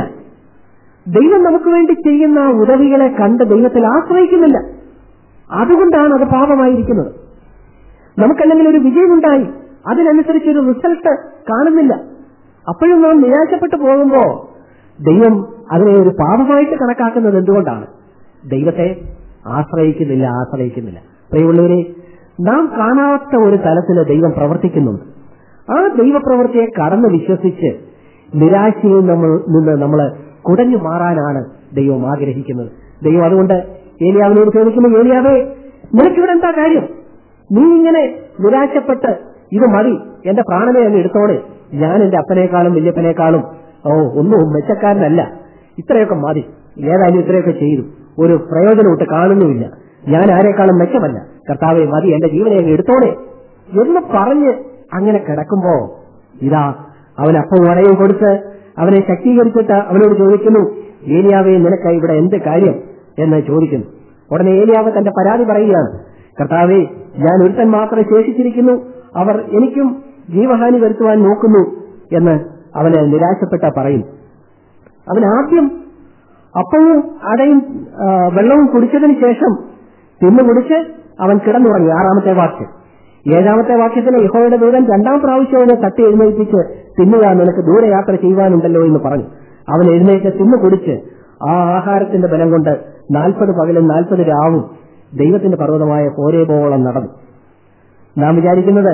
ദൈവം നമുക്ക് വേണ്ടി ചെയ്യുന്ന ഉദവികളെ കണ്ട് ദൈവത്തിൽ ആശ്രയിക്കുന്നില്ല അതുകൊണ്ടാണ് അത് പാപമായിരിക്കുന്നത് നമുക്കല്ലെങ്കിൽ ഒരു വിജയമുണ്ടായി അതിനനുസരിച്ച് ഒരു റിസൾട്ട് കാണുന്നില്ല അപ്പോഴും നാം നിരാശപ്പെട്ടു പോകുമ്പോ ദൈവം അതിനെ ഒരു പാപമായിട്ട് കണക്കാക്കുന്നത് എന്തുകൊണ്ടാണ് ദൈവത്തെ ആശ്രയിക്കുന്നില്ല ആശ്രയിക്കുന്നില്ല പ്രിയമുള്ളവരെ നാം കാണാത്ത ഒരു തലത്തിൽ ദൈവം പ്രവർത്തിക്കുന്നുണ്ട് ആ ദൈവപ്രവൃത്തിയെ കടന്ന് വിശ്വസിച്ച് നിരാശയിൽ നമ്മൾ നിന്ന് നമ്മൾ കുടഞ്ഞു മാറാനാണ് ദൈവം ആഗ്രഹിക്കുന്നത് ദൈവം അതുകൊണ്ട് ഏലിയാവിനോട് ചോദിക്കുന്നു ഏലിയാവേ നിനക്കിവിടെ എന്താ കാര്യം നീ ഇങ്ങനെ നിരാശപ്പെട്ട് ഇത് മതി എന്റെ പ്രാണനെ അങ്ങ് എടുത്തോടെ ഞാൻ എന്റെ അപ്പനേക്കാളും വല്യപ്പനേക്കാളും ഓ ഒന്നും മെച്ചക്കാരനല്ല ഇത്രയൊക്കെ മതി ഏതായാലും ഇത്രയൊക്കെ ചെയ്തു ഒരു പ്രയോജനമൊട്ട് കാണുന്നുമില്ല ഞാൻ ആരെക്കാളും മെച്ചമല്ല കർത്താവെ മതി എന്റെ ജീവനെ അങ്ങ് എടുത്തോടെ എന്ന് പറഞ്ഞ് അങ്ങനെ കിടക്കുമ്പോ ഇതാ അവൻ അപ്പം വടയും കൊടുത്ത് അവനെ ശക്തീകരിച്ചിട്ട് അവനോട് ചോദിക്കുന്നു ഏലിയാവെ നിനക്ക് ഇവിടെ എന്ത് കാര്യം എന്ന് ചോദിക്കുന്നു ഉടനെ ഏലിയാവ് തന്റെ പരാതി പറയുകയാണ് കർത്താവെ ഞാൻ ഒരുത്തൻ മാത്രമേ ശേഷിച്ചിരിക്കുന്നു അവർ എനിക്കും ജീവഹാനി വരുത്തുവാൻ നോക്കുന്നു എന്ന് അവന് നിരാശപ്പെട്ട പറയും അവൻ ആദ്യം അപ്പവും അടയും ആ, വെള്ളവും കുടിച്ചതിന് ശേഷം തിന്നു കുടിച്ച് അവൻ കിടന്നുറങ്ങി ആറാമത്തെ വാക്യം ഏഴാമത്തെ വാക്യത്തിന് യഹോയുടെ ദൂതൻ രണ്ടാം പ്രാവശ്യം അവനെ തട്ടി എഴുന്നേൽപ്പിച്ച് തിന്നുക നിനക്ക് ദൂരയാത്ര ചെയ്യുവാനുണ്ടല്ലോ എന്ന് പറഞ്ഞു അവൻ എഴുന്നേറ്റ് തിന്നു കുടിച്ച് ആ ആഹാരത്തിന്റെ ബലം കൊണ്ട് നാൽപ്പത് പകലും നാൽപ്പത് രാവും ദൈവത്തിന്റെ പർവ്വതമായ ഹോരേബോളം നടന്നു നാം വിചാരിക്കുന്നത്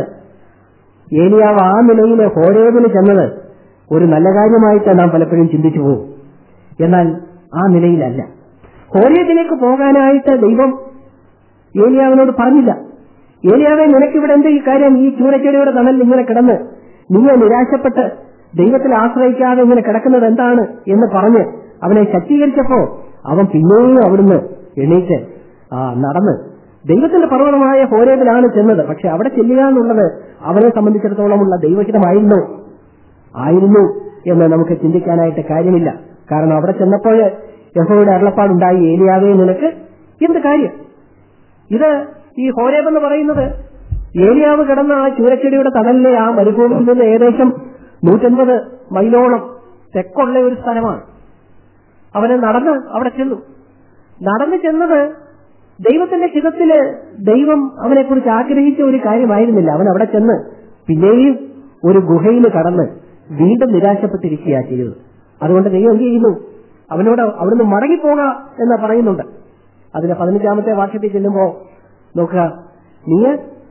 ഏലിയാവ് ആ നിലയിൽ ഹോരേബിന് ചെന്നത് ഒരു നല്ല കാര്യമായിട്ട് നാം പലപ്പോഴും ചിന്തിച്ചു പോകും എന്നാൽ ആ നിലയിലല്ല ഹോരേബിലേക്ക് പോകാനായിട്ട് ദൈവം ഏലിയാവിനോട് പറഞ്ഞില്ല ഏലിയാവെ നിനക്കിവിടെ എന്ത് ഈ കാര്യം ഈ ചൂരച്ചെടിയുടെ തണലിൽ ഇങ്ങനെ കിടന്ന് നിങ്ങൾ നിരാശപ്പെട്ട് ദൈവത്തിൽ ആശ്രയിക്കാതെ ഇങ്ങനെ കിടക്കുന്നത് എന്താണ് എന്ന് പറഞ്ഞ് അവനെ ശക്തീകരിച്ചപ്പോ അവൻ പിന്നെയും അവിടുന്ന് എണീറ്റ് ആ നടന്ന് ദൈവത്തിന്റെ പർവ്വതമായ ഹോരേബിലാണ് ചെന്നത് പക്ഷെ അവിടെ ചെല്ലുക എന്നുള്ളത് അവനെ സംബന്ധിച്ചിടത്തോളമുള്ള ദൈവഹിതമായിരുന്നു ആയിരുന്നു എന്ന് നമുക്ക് ചിന്തിക്കാനായിട്ട് കാര്യമില്ല കാരണം അവിടെ ചെന്നപ്പോൾ യഹോയുടെ അരുളപ്പാടുണ്ടായി ഏലിയാവേ നിനക്ക് എന്ത് കാര്യം ഇത് ഈ ഹോരേബ് എന്ന് പറയുന്നത് ഏലിയാവ് കിടന്ന ആ ചൂരച്ചെടിയുടെ തടലിലെ ആ മരുഭൂമിയിൽ നിന്ന് ഏകദേശം നൂറ്റൻപത് മൈലോളം തെക്കുള്ള ഒരു സ്ഥലമാണ് അവന് നടന്ന് അവിടെ ചെന്നു നടന്നു ചെന്നത് ദൈവത്തിന്റെ ഹിതത്തില് ദൈവം അവനെ കുറിച്ച് ആഗ്രഹിച്ച ഒരു കാര്യമായിരുന്നില്ല അവൻ അവിടെ ചെന്ന് പിന്നെയും ഒരു ഗുഹയിൽ കടന്ന് വീണ്ടും നിരാശപ്പെട്ടിരിക്കുക ചെയ്തത് അതുകൊണ്ട് ദൈവം എന്ത് ചെയ്യുന്നു അവനോട് അവിടുന്ന് മടങ്ങിപ്പോക എന്ന് പറയുന്നുണ്ട് അതിന്റെ പതിനഞ്ചാമത്തെ വാക്യത്തിൽ ചെല്ലുമ്പോ നോക്കുക നീ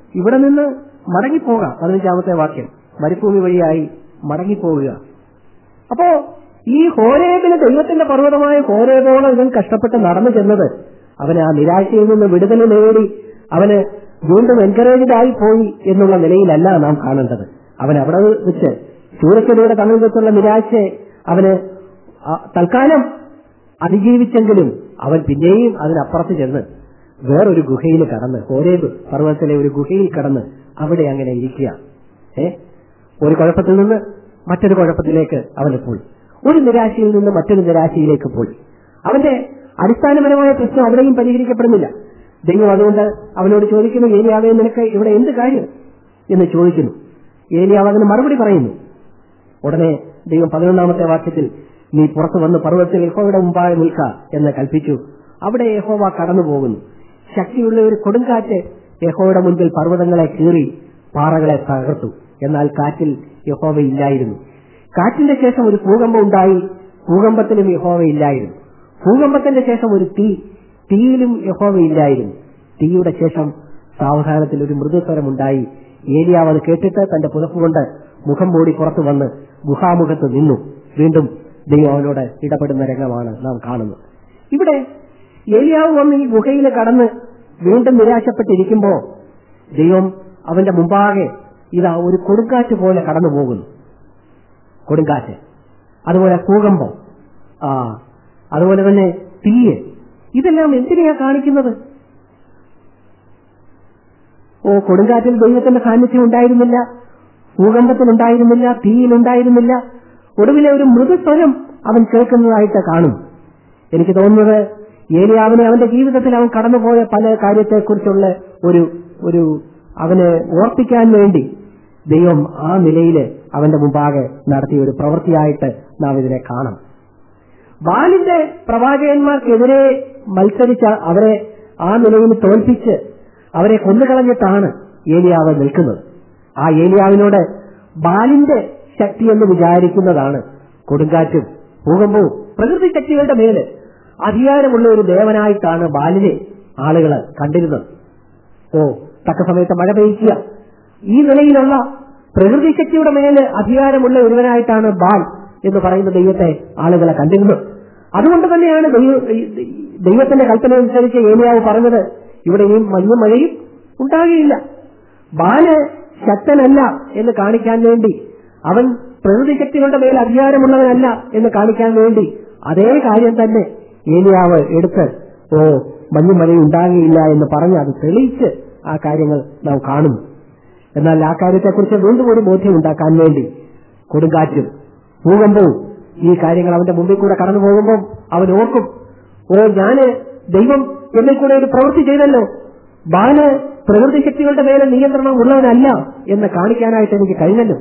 ഇവിടെ നിന്ന് മടങ്ങിപ്പോകാം പതിനഞ്ചാമത്തെ വാക്യം മരുഭൂമി വഴിയായി മടങ്ങിപ്പോവുക അപ്പോ ഈ ഹോരേബിന് ദൈവത്തിന്റെ പർവ്വതമായ ഹോരേബോളം ഇവൻ കഷ്ടപ്പെട്ട് നടന്നു ചെന്നത് അവന് ആ നിരാശയിൽ നിന്ന് വിടുതൽ നേടി അവന് വീണ്ടും എൻകറേജ്ഡ് ആയി പോയി എന്നുള്ള നിലയിലല്ല നാം കാണേണ്ടത് അവൻ അവിടെ വെച്ച് സൂര്യക്കലയുടെ തമ്മിൽ വെച്ചുള്ള നിരാശയെ അവന് ആ തൽക്കാലം അതിജീവിച്ചെങ്കിലും അവൻ പിന്നെയും അതിനപ്പുറത്ത് ചെന്ന് വേറൊരു ഗുഹയിൽ കടന്ന് ഹോരേബ് പർവ്വതത്തിലെ ഒരു ഗുഹയിൽ കടന്ന് അവിടെ അങ്ങനെ ഇരിക്കുക ഏ ഒരു കുഴപ്പത്തിൽ നിന്ന് മറ്റൊരു കുഴപ്പത്തിലേക്ക് അവന് പോയി ഒരു നിരാശയിൽ നിന്ന് മറ്റൊരു നിരാശയിലേക്ക് പോയി അവന്റെ അടിസ്ഥാനപരമായ പ്രശ്നം അവിടെയും പരിഹരിക്കപ്പെടുന്നില്ല ദൈവം അതുകൊണ്ട് അവനോട് ചോദിക്കുന്നു ഏലിയാവേ നിനക്ക് ഇവിടെ എന്ത് കാര്യം എന്ന് ചോദിക്കുന്നു ഏലിയാവ് അതിന് മറുപടി പറയുന്നു ഉടനെ ദൈവം പതിനൊന്നാമത്തെ വാക്യത്തിൽ നീ പുറത്തു വന്ന് പർവ്വതത്തിൽ യഹോവയുടെ മുമ്പാകെ നിൽക്ക എന്ന് കൽപ്പിച്ചു അവിടെ യഹോവ കടന്നു പോകുന്നു ശക്തിയുള്ള ഒരു കൊടുങ്കാറ്റ് യഹോവയുടെ മുൻപിൽ പർവ്വതങ്ങളെ കീറി പാറകളെ തകർത്തു എന്നാൽ കാറ്റിൽ യഹോവ ഇല്ലായിരുന്നു കാറ്റിന്റെ ശേഷം ഒരു ഭൂകമ്പം ഉണ്ടായി ഭൂകമ്പത്തിലും യഹോവ ഇല്ലായിരുന്നു ഭൂകമ്പത്തിന്റെ ശേഷം ഒരു തീ തീയിലും യഹോവ ഇല്ലായിരുന്നു തീയുടെ ശേഷം സാവധാനത്തിൽ ഒരു മൃദുസ്വരമുണ്ടായി ഏലിയാവ് അത് കേട്ടിട്ട് തന്റെ പുതപ്പുകൊണ്ട് മുഖം മൂടി പുറത്തു വന്ന് ഗുഹാമുഖത്ത് നിന്നു വീണ്ടും ദൈവം അവനോട് ഇടപെടുന്ന രംഗമാണ് നാം കാണുന്നത് ഇവിടെ ഏലിയാവ് വന്ന് ഈ ഗുഹയിൽ കടന്ന് വീണ്ടും നിരാശപ്പെട്ടിരിക്കുമ്പോ ദൈവം അവന്റെ മുമ്പാകെ ഇതാ ഒരു കൊടുങ്കാറ്റ് പോലെ കടന്നു പോകുന്നു കൊടുങ്കാറ്റ് അതുപോലെ ഭൂകമ്പം ആ അതുപോലെ തന്നെ തീയ് ഇതെല്ലാം എന്തിനെയാ കാണിക്കുന്നത് ഓ കൊടുങ്കാറ്റിൽ ദൈവത്തിന്റെ സാന്നിധ്യം ഉണ്ടായിരുന്നില്ല ഭൂകമ്പത്തിൽ ഉണ്ടായിരുന്നില്ല തീയിലുണ്ടായിരുന്നില്ല ഒടുവിലെ ഒരു മൃദുസ്വരം അവൻ കേൾക്കുന്നതായിട്ട് കാണും എനിക്ക് തോന്നുന്നത് ഏലിയാവിനെ അവന്റെ ജീവിതത്തിൽ അവൻ കടന്നുപോയ പല കാര്യത്തെക്കുറിച്ചുള്ള ഒരു ഒരു അവന് ഓർപ്പിക്കാൻ വേണ്ടി ദൈവം ആ നിലയിൽ അവന്റെ മുമ്പാകെ നടത്തിയ ഒരു പ്രവൃത്തിയായിട്ട് നാം ഇതിനെ കാണാം ബാലിന്റെ പ്രവാചകന്മാർക്കെതിരെ മത്സരിച്ച അവരെ ആ നിലയിൽ തോൽപ്പിച്ച് അവരെ കൊന്നുകളഞ്ഞിട്ടാണ് ഏലിയാവ് നിൽക്കുന്നത് ആ ഏലിയാവിനോട് ബാലിന്റെ ശക്തി എന്ന് വിചാരിക്കുന്നതാണ് കൊടുങ്കാറ്റും ഭൂകമ്പവും പ്രകൃതി ശക്തികളുടെ മേല് അധികാരമുള്ള ഒരു ദേവനായിട്ടാണ് ബാലിനെ ആളുകൾ കണ്ടിരുന്നത് ഓ തക്ക സമയത്ത് മഴ പെയ്ക്കുക ഈ നിലയിലുള്ള പ്രകൃതി ശക്തിയുടെ മേല് അധികാരമുള്ള ഒരുവനായിട്ടാണ് ബാൽ എന്ന് പറയുന്ന ദൈവത്തെ ആളുകളെ കണ്ടിരുന്നത് അതുകൊണ്ട് തന്നെയാണ് ദൈവ- ദൈവത്തിന്റെ കൽപ്പന അനുസരിച്ച് ഏലിയാവ് പറഞ്ഞത് ഇവിടെ ഈ മഞ്ഞും മഴയും ഉണ്ടാകുകയില്ല ബാല് ശക്തനല്ല എന്ന് കാണിക്കാൻ വേണ്ടി അവൻ പ്രകൃതി ശക്തികളുടെ മേൽ അധികാരമുള്ളവനല്ല എന്ന് കാണിക്കാൻ വേണ്ടി അതേ കാര്യം തന്നെ ഏലിയാവ് എടുത്ത് ഓ മഞ്ഞും മഴയും ഉണ്ടാകുകയില്ല എന്ന് പറഞ്ഞ് അത് തെളിയിച്ച് ആ കാര്യങ്ങൾ നാം കാണുന്നു എന്നാൽ ആ കാര്യത്തെക്കുറിച്ച് വീണ്ടും ഒരു ബോധ്യം ഉണ്ടാക്കാൻ വേണ്ടി കൊടുങ്കാറ്റും ഭൂകമ്പവും ഈ കാര്യങ്ങൾ അവന്റെ മുമ്പിൽ കൂടെ കടന്നു പോകുമ്പോൾ അവൻ ഓർക്കും ഓ ഞാന് ദൈവം എന്നെ കൂടെ ഒരു പ്രവൃത്തി ചെയ്തല്ലോ ബാല് പ്രകൃതി ശക്തികളുടെ മേലെ നിയന്ത്രണം ഉള്ളവനല്ല എന്ന് കാണിക്കാനായിട്ട് എനിക്ക് കഴിഞ്ഞല്ലോ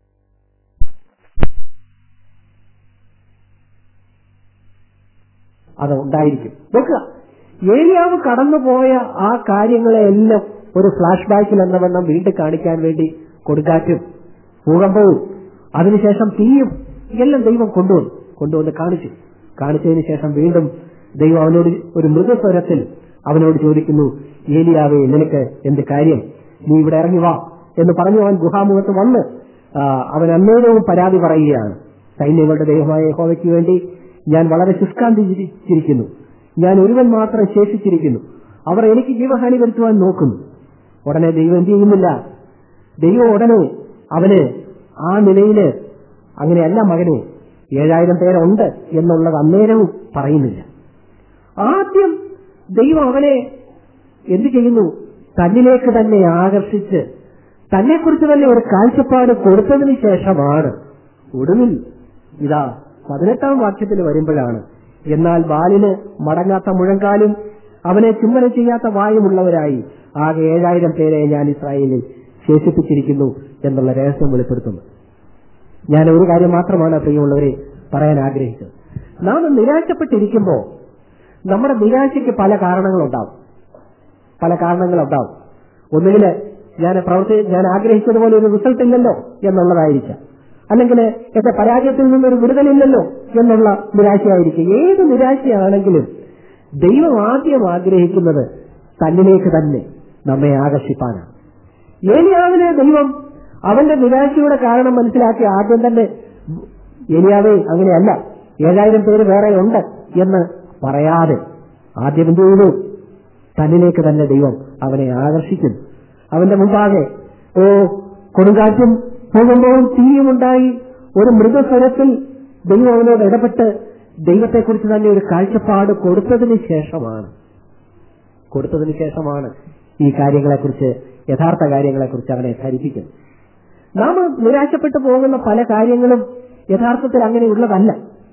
അത് ഉണ്ടായിരിക്കും നോക്കുക ഏലിയാവ് കടന്നുപോയ ആ കാര്യങ്ങളെല്ലാം ഒരു ഫ്ലാഷ് ബാക്കിൽ എന്ന വണ്ണം വീണ്ടും കാണിക്കാൻ വേണ്ടി കൊടുങ്കാറ്റും ഭൂകമ്പവും അതിനുശേഷം തീയും എല്ലാം ദൈവം കൊണ്ടുവന്നു കൊണ്ടുവന്ന് കാണിച്ചു കാണിച്ചതിന് ശേഷം വീണ്ടും ദൈവം അവനോട് ഒരു മൃദുസ്വരത്തിൽ അവനോട് ചോദിക്കുന്നു ഏലിയാവേ നിനക്ക് എന്ത് കാര്യം നീ ഇവിടെ ഇറങ്ങി വാ എന്ന് പറഞ്ഞു അവൻ ഗുഹാമുഖത്ത് വന്ന് ആ, അവൻ അന്നേരവും പരാതി പറയുകയാണ് സൈന്യങ്ങളുടെ ദൈവമായ യഹോവയ്ക്ക് വേണ്ടി ഞാൻ വളരെ ശുഷ്കാന്തി ചിരിച്ചിരിക്കുന്നു ഞാൻ ഒരുവൻ മാത്രം ശേഷിച്ചിരിക്കുന്നു അവർ എനിക്ക് ജീവഹാനി വരുത്തുവാൻ നോക്കുന്നു ഉടനെ ദൈവം എന്ത് ചെയ്യുന്നില്ല ദൈവം ഉടനെ അവന് ആ നിലയില് അങ്ങനെയല്ല മകനെ ഏഴായിരം പേരുണ്ട് എന്നുള്ളത് അന്നേരവും പറയുന്നില്ല ആദ്യം ദൈവം അവനെ എന്ത് ചെയ്യുന്നു തന്നിലേക്ക് തന്നെ ആകർഷിച്ച് തന്നെക്കുറിച്ച് തന്നെ ഒരു കാഴ്ചപ്പാട് കൊടുത്തതിന് ശേഷമാണ് ഒടുവിൽ ഇതാ പതിനെട്ടാം വാക്യത്തിൽ വരുമ്പോഴാണ് എന്നാൽ ബാലിന് മടങ്ങാത്ത മുഴങ്കാലും അവനെ ചുംബനം ചെയ്യാത്ത വായുമുള്ളവരായി ആകെ ഏഴായിരം പേരെ ഞാൻ ഇസ്രായേലിൽ ശേഷിപ്പിച്ചിരിക്കുന്നു എന്നുള്ള രഹസ്യം വെളിപ്പെടുത്തുന്നു ഞാൻ ഒരു കാര്യം മാത്രമാണ് പ്രിയമുള്ളവരെ പറയാൻ ആഗ്രഹിച്ചത് നാം നിരാശപ്പെട്ടിരിക്കുമ്പോൾ നമ്മുടെ നിരാശയ്ക്ക് പല കാരണങ്ങളുണ്ടാവും പല കാരണങ്ങളുണ്ടാവും ഒന്നുകിൽ ഞാൻ പ്രവർത്തി ഞാൻ ആഗ്രഹിച്ചതുപോലെ ഒരു റിസൾട്ട് ഇല്ലല്ലോ എന്നുള്ളതായിരിക്കാം അല്ലെങ്കിൽ എന്റെ പരാജയത്തിൽ നിന്നൊരു വിടുതലില്ലല്ലോ എന്നുള്ള നിരാശയായിരിക്കും ഏത് നിരാശയാണെങ്കിലും ദൈവം ആദ്യം ആഗ്രഹിക്കുന്നത് തന്നിലേക്ക് തന്നെ നമ്മെ ആകർഷിപ്പാനാണ് ഏലിയാവിനെ ദൈവം അവന്റെ നിരാശയുടെ കാരണം മനസ്സിലാക്കി ആദ്യം തന്നെ ഏലിയാവേ അങ്ങനെയല്ല ഏഴായിരം പേര് വേറെ ഉണ്ട് എന്ന് പറയാതെ ആദ്യം എന്ത് ചെയ്തു തന്നിലേക്ക് തന്നെ ദൈവം അവനെ ആകർഷിക്കുന്നു അവന്റെ മുമ്പാകെ ഓ കൊടുങ്കാറ്റും ഭൂകമ്പവും തീയുമുണ്ടായി ഒരു മൃഗസ്വരത്തിൽ ദൈവം അവനോട് ഇടപെട്ട് ദൈവത്തെക്കുറിച്ച് തന്നെ ഒരു കാഴ്ചപ്പാട് കൊടുത്തതിന് ശേഷമാണ് കൊടുത്തതിന് ശേഷമാണ് ഈ കാര്യങ്ങളെക്കുറിച്ച് യഥാർത്ഥ കാര്യങ്ങളെക്കുറിച്ച് അവനെ ധരിപ്പിക്കുന്നത് നാം നിരാശപ്പെട്ടു പോകുന്ന പല കാര്യങ്ങളും യഥാർത്ഥത്തിൽ അങ്ങനെയുള്ളതല്ല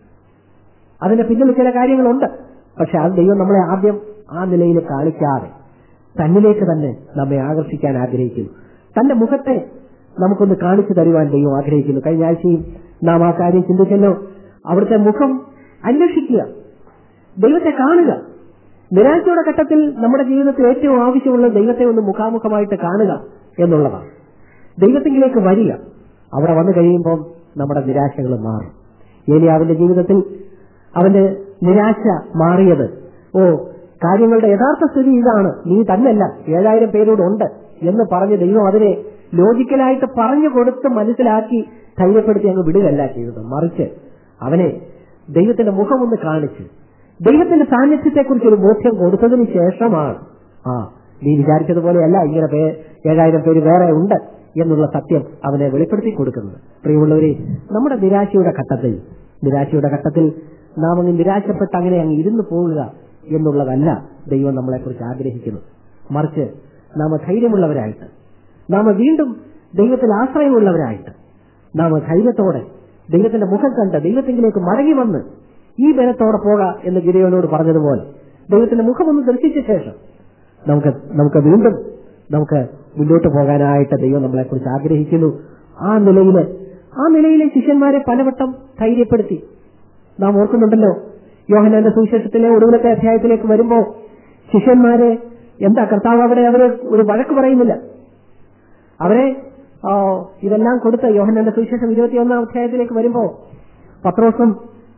അതിന്റെ പിന്നിൽ ചില കാര്യങ്ങളുണ്ട് പക്ഷെ അത് ദൈവം നമ്മളെ ആദ്യം ആ നിലയിൽ കാണിക്കാതെ തന്നിലേക്ക് തന്നെ നമ്മെ ആകർഷിക്കാൻ ആഗ്രഹിക്കുന്നു തന്റെ മുഖത്തെ നമുക്കൊന്ന് കാണിച്ചു തരുവാൻ ദൈവം ആഗ്രഹിക്കുന്നു കഴിഞ്ഞ ആഴ്ചയും നാം ആ കാര്യം ചിന്തിച്ചല്ലോ അവിടുത്തെ മുഖം അന്വേഷിക്കുക ദൈവത്തെ കാണുക നിരാശയുടെ ഘട്ടത്തിൽ നമ്മുടെ ജീവിതത്തിൽ ഏറ്റവും ആവശ്യമുള്ള ദൈവത്തെ ഒന്ന് മുഖാമുഖമായിട്ട് കാണുക എന്നുള്ളതാണ് ദൈവത്തിലേക്ക് വരിക അവിടെ വന്നു കഴിയുമ്പോൾ നമ്മുടെ നിരാശകൾ മാറും ഇനി അവന്റെ ജീവിതത്തിൽ അവന്റെ നിരാശ മാറിയത് ഓ കാര്യങ്ങളുടെ യഥാർത്ഥ സ്ഥിതി ഇതാണ് നീ തന്നെയല്ല ഏഴായിരം പേരോടുണ്ട് എന്ന് പറഞ്ഞ് ദൈവം അതിനെ ലോജിക്കലായിട്ട് പറഞ്ഞു കൊടുത്ത് മനസ്സിലാക്കി ധൈര്യപ്പെടുത്തി അങ്ങ് വിടുകയല്ല ചെയ്തത് മറിച്ച് അവനെ ദൈവത്തിന്റെ മുഖം ഒന്ന് കാണിച്ച് ദൈവത്തിന്റെ സാന്നിധ്യത്തെക്കുറിച്ച് ഒരു ബോധ്യം കൊടുത്തതിന് ശേഷമാണ് ആ നീ വിചാരിച്ചതുപോലെയല്ല ഇങ്ങനെ പേ ഏഴായിരം പേര് വേറെ ഉണ്ട് എന്നുള്ള സത്യം അവനെ വെളിപ്പെടുത്തി കൊടുക്കുന്നത് പ്രിയമുള്ളവരെ നമ്മുടെ നിരാശയുടെ ഘട്ടത്തിൽ നിരാശയുടെ ഘട്ടത്തിൽ നാം അങ്ങ് നിരാശപ്പെട്ട് അങ്ങനെ അങ്ങ് ഇരുന്നു പോവുക എന്നുള്ളതല്ല ദൈവം നമ്മളെക്കുറിച്ച് ആഗ്രഹിക്കുന്നത് മറിച്ച് നാം ധൈര്യമുള്ളവരായിട്ട് നാം വീണ്ടും ദൈവത്തിൽ ആശ്രയമുള്ളവരായിട്ട് നാം ധൈര്യത്തോടെ ദൈവത്തിന്റെ മുഖം കണ്ട് ദൈവത്തിങ്കിലേക്ക് മടങ്ങി വന്ന് ഈ ബലത്തോടെ പോക എന്ന് ഗിരിയോനോട് പറഞ്ഞതുപോലെ ദൈവത്തിന്റെ മുഖം ഒന്ന് ദർശിച്ച ശേഷം നമുക്ക് നമുക്ക് വീണ്ടും നമുക്ക് മുന്നോട്ട് പോകാനായിട്ട് ദൈവം നമ്മളെക്കുറിച്ച് ആഗ്രഹിക്കുന്നു ആ നിലയിൽ ആ നിലയിലെ ശിഷ്യന്മാരെ പലവട്ടം ധൈര്യപ്പെടുത്തി നാം ഓർക്കുന്നുണ്ടല്ലോ യോഹനാന്റെ സുവിശേഷത്തിലെ ഒടുവിലത്തെ അധ്യായത്തിലേക്ക് വരുമ്പോ ശിഷ്യന്മാരെ എന്താ കർത്താവ് അവിടെ അവരെ ഒരു വഴക്ക് പറയുന്നില്ല അവരെ ആ, ഇതെല്ലാം കൊടുത്ത് യോഹനാന്റെ സുവിശേഷം ഇരുപത്തിയൊന്നാം അധ്യായത്തിലേക്ക് വരുമ്പോ പത്രോസും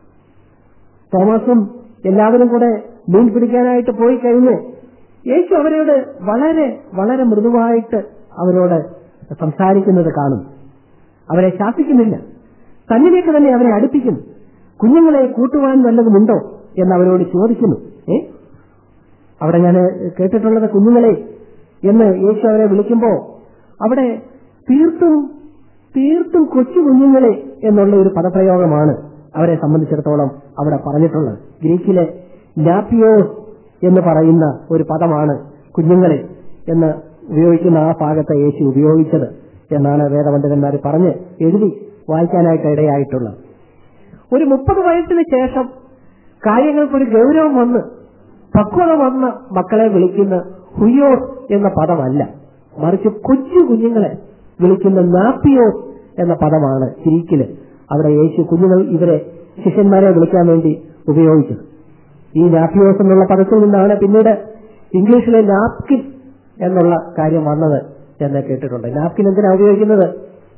തോമസും എല്ലാവരും കൂടെ മീൻ പിടിക്കാനായിട്ട് പോയി കഴിഞ്ഞ് യേശു അവരോട് വളരെ വളരെ മൃദുവായിട്ട് അവരോട് സംസാരിക്കുന്നത് കാണും അവരെ ശാസിക്കുന്നില്ല തന്നിലേക്ക് തന്നെ അവരെ അടുപ്പിക്കുന്നു കുഞ്ഞുങ്ങളെ കൂട്ടുവാൻ വല്ലതുമുണ്ടോ എന്ന് അവരോട് ചോദിക്കുന്നു ഏ അവിടെ ഞാൻ കേട്ടിട്ടുള്ളത് കുഞ്ഞുങ്ങളെ എന്ന് യേശു അവരെ വിളിക്കുമ്പോ അവിടെ തീർത്തും തീർത്തും കൊച്ചു കുഞ്ഞുങ്ങളെ എന്നുള്ള ഒരു പദപ്രയോഗമാണ് അവരെ സംബന്ധിച്ചിടത്തോളം അവിടെ പറഞ്ഞിട്ടുള്ളത് ഗ്രീക്കിലെ ലാപ്പിയോസ് എന്ന് പറയുന്ന ഒരു പദമാണ് കുഞ്ഞുങ്ങളെ എന്ന് ഉപയോഗിക്കുന്ന ആ ഭാഗത്തെ യേശു ഉപയോഗിച്ചത് എന്നാണ് വേദപണ്ഡിതന്മാർ പറഞ്ഞ് എഴുതി വായിക്കാനായിട്ട് ഇടയായിട്ടുള്ളത് ഒരു മുപ്പത് വയസ്സിന് ശേഷം കാര്യങ്ങൾക്കൊരു ഗൗരവം വന്ന് പക്വത വന്ന മക്കളെ വിളിക്കുന്ന ഹുയോസ് എന്ന പദമല്ല മറിച്ച് കൊച്ചു കുഞ്ഞുങ്ങളെ വിളിക്കുന്ന നാപ്പിയോസ് എന്ന പദമാണ് ഗ്രീക്കില് അവിടെ യേശു കുഞ്ഞുങ്ങൾ ഇവരെ ശിഷ്യന്മാരെ വിളിക്കാൻ വേണ്ടി ഉപയോഗിച്ചത് ഈ നാപ്പിയോസ് എന്നുള്ള പദത്തിൽ നിന്നാണ് പിന്നീട് ഇംഗ്ലീഷിലെ നാപ്കിൻ എന്നുള്ള കാര്യം വന്നത് എന്ന് കേട്ടിട്ടുണ്ട് നാപ്കിൻ എന്തിനാ ഉപയോഗിക്കുന്നത്